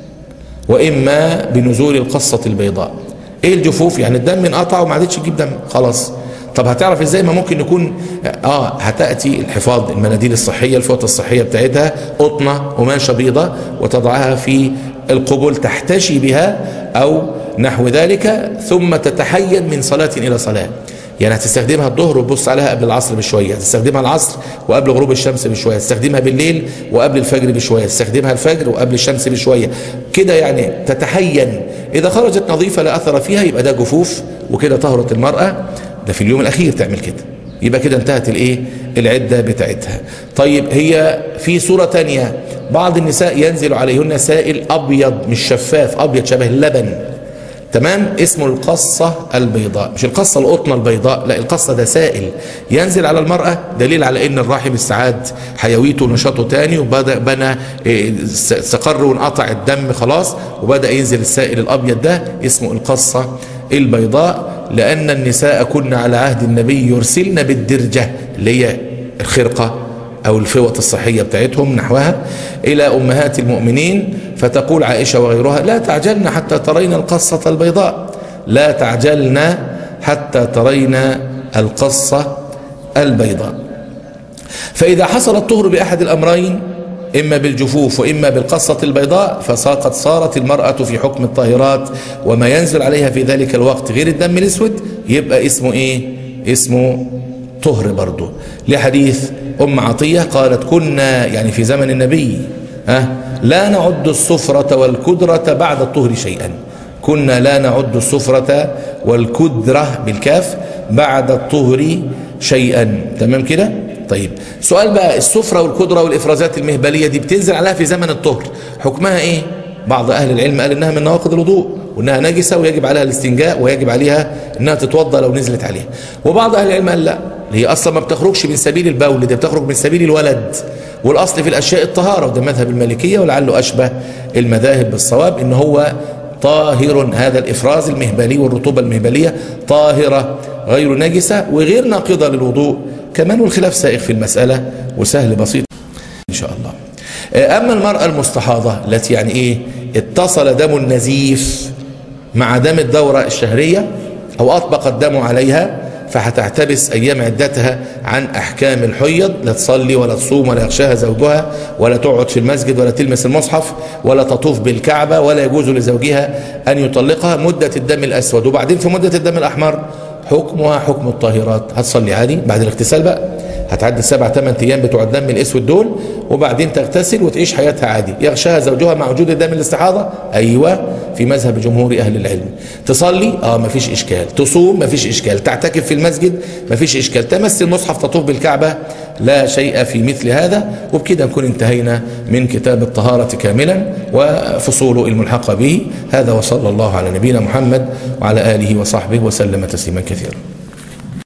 وإما بنزول القصة البيضاء إيه الجفوف يعني الدم انقطع وما عادتش تجيب دم خلاص طب هتعرف ازاي ما ممكن يكون اه هتاتي الحفاظ المناديل الصحيه الفوطه الصحيه بتاعتها قطنه قماشه بيضه وتضعها في القبول تحتشي بها او نحو ذلك ثم تتحين من صلاه الى صلاه يعني هتستخدمها الظهر وتبص عليها قبل العصر بشويه هتستخدمها العصر وقبل غروب الشمس بشويه هتستخدمها بالليل وقبل الفجر بشويه هتستخدمها الفجر وقبل الشمس بشويه كده يعني تتحين اذا خرجت نظيفه لا اثر فيها يبقى ده جفوف وكده طهرت المراه ده في اليوم الاخير تعمل كده يبقى كده انتهت الايه العده بتاعتها طيب هي في صوره تانية بعض النساء ينزل عليهن سائل ابيض مش شفاف ابيض شبه اللبن تمام اسمه القصة البيضاء مش القصة القطنة البيضاء لا القصة ده سائل ينزل على المرأة دليل على ان الرحم السعاد حيويته ونشاطه تاني وبدأ بنى استقر وانقطع الدم خلاص وبدأ ينزل السائل الابيض ده اسمه القصة البيضاء لأن النساء كن على عهد النبي يرسلن بالدرجة اللي هي الخرقة أو الفوط الصحية بتاعتهم نحوها إلى أمهات المؤمنين فتقول عائشة وغيرها لا تعجلن حتى ترين القصة البيضاء لا تعجلن حتى ترين القصة البيضاء فإذا حصل الطهر بأحد الأمرين إما بالجفوف وإما بالقصة البيضاء فساقت صارت المرأة في حكم الطاهرات وما ينزل عليها في ذلك الوقت غير الدم الأسود يبقى اسمه إيه اسمه طهر برضه لحديث أم عطية قالت كنا يعني في زمن النبي أه لا نعد الصفرة والكدرة بعد الطهر شيئا كنا لا نعد الصفرة والكدرة بالكاف بعد الطهر شيئا تمام كده طيب سؤال بقى السفرة والكدرة والإفرازات المهبلية دي بتنزل عليها في زمن الطهر حكمها إيه بعض أهل العلم قال إنها من نواقض الوضوء وإنها نجسة ويجب عليها الاستنجاء ويجب عليها إنها تتوضأ لو نزلت عليها وبعض أهل العلم قال لا هي أصلا ما بتخرجش من سبيل البول دي بتخرج من سبيل الولد والأصل في الأشياء الطهارة وده مذهب المالكية ولعله أشبه المذاهب بالصواب إن هو طاهر هذا الإفراز المهبلي والرطوبة المهبلية طاهرة غير نجسة وغير ناقضة للوضوء كمان والخلاف سائغ في المسألة وسهل بسيط إن شاء الله أما المرأة المستحاضة التي يعني إيه اتصل دم النزيف مع دم الدورة الشهرية أو أطبق الدم عليها فهتحتبس أيام عدتها عن أحكام الحيض لا تصلي ولا تصوم ولا يغشاها زوجها ولا تقعد في المسجد ولا تلمس المصحف ولا تطوف بالكعبة ولا يجوز لزوجها أن يطلقها مدة الدم الأسود وبعدين في مدة الدم الأحمر حكمها حكم الطاهرات هتصلي عادي بعد الاغتسال بقى هتعدي سبع ثمان ايام بتوع الدم الاسود دول وبعدين تغتسل وتعيش حياتها عادي يغشاها زوجها مع وجود الدم الاستحاضه ايوه في مذهب جمهور اهل العلم تصلي اه ما فيش اشكال تصوم ما فيش اشكال تعتكف في المسجد ما فيش اشكال تمس المصحف تطوف بالكعبه لا شيء في مثل هذا وبكده نكون انتهينا من كتاب الطهاره كاملا وفصوله الملحقه به هذا وصلى الله على نبينا محمد وعلى اله وصحبه وسلم تسليما كثيرا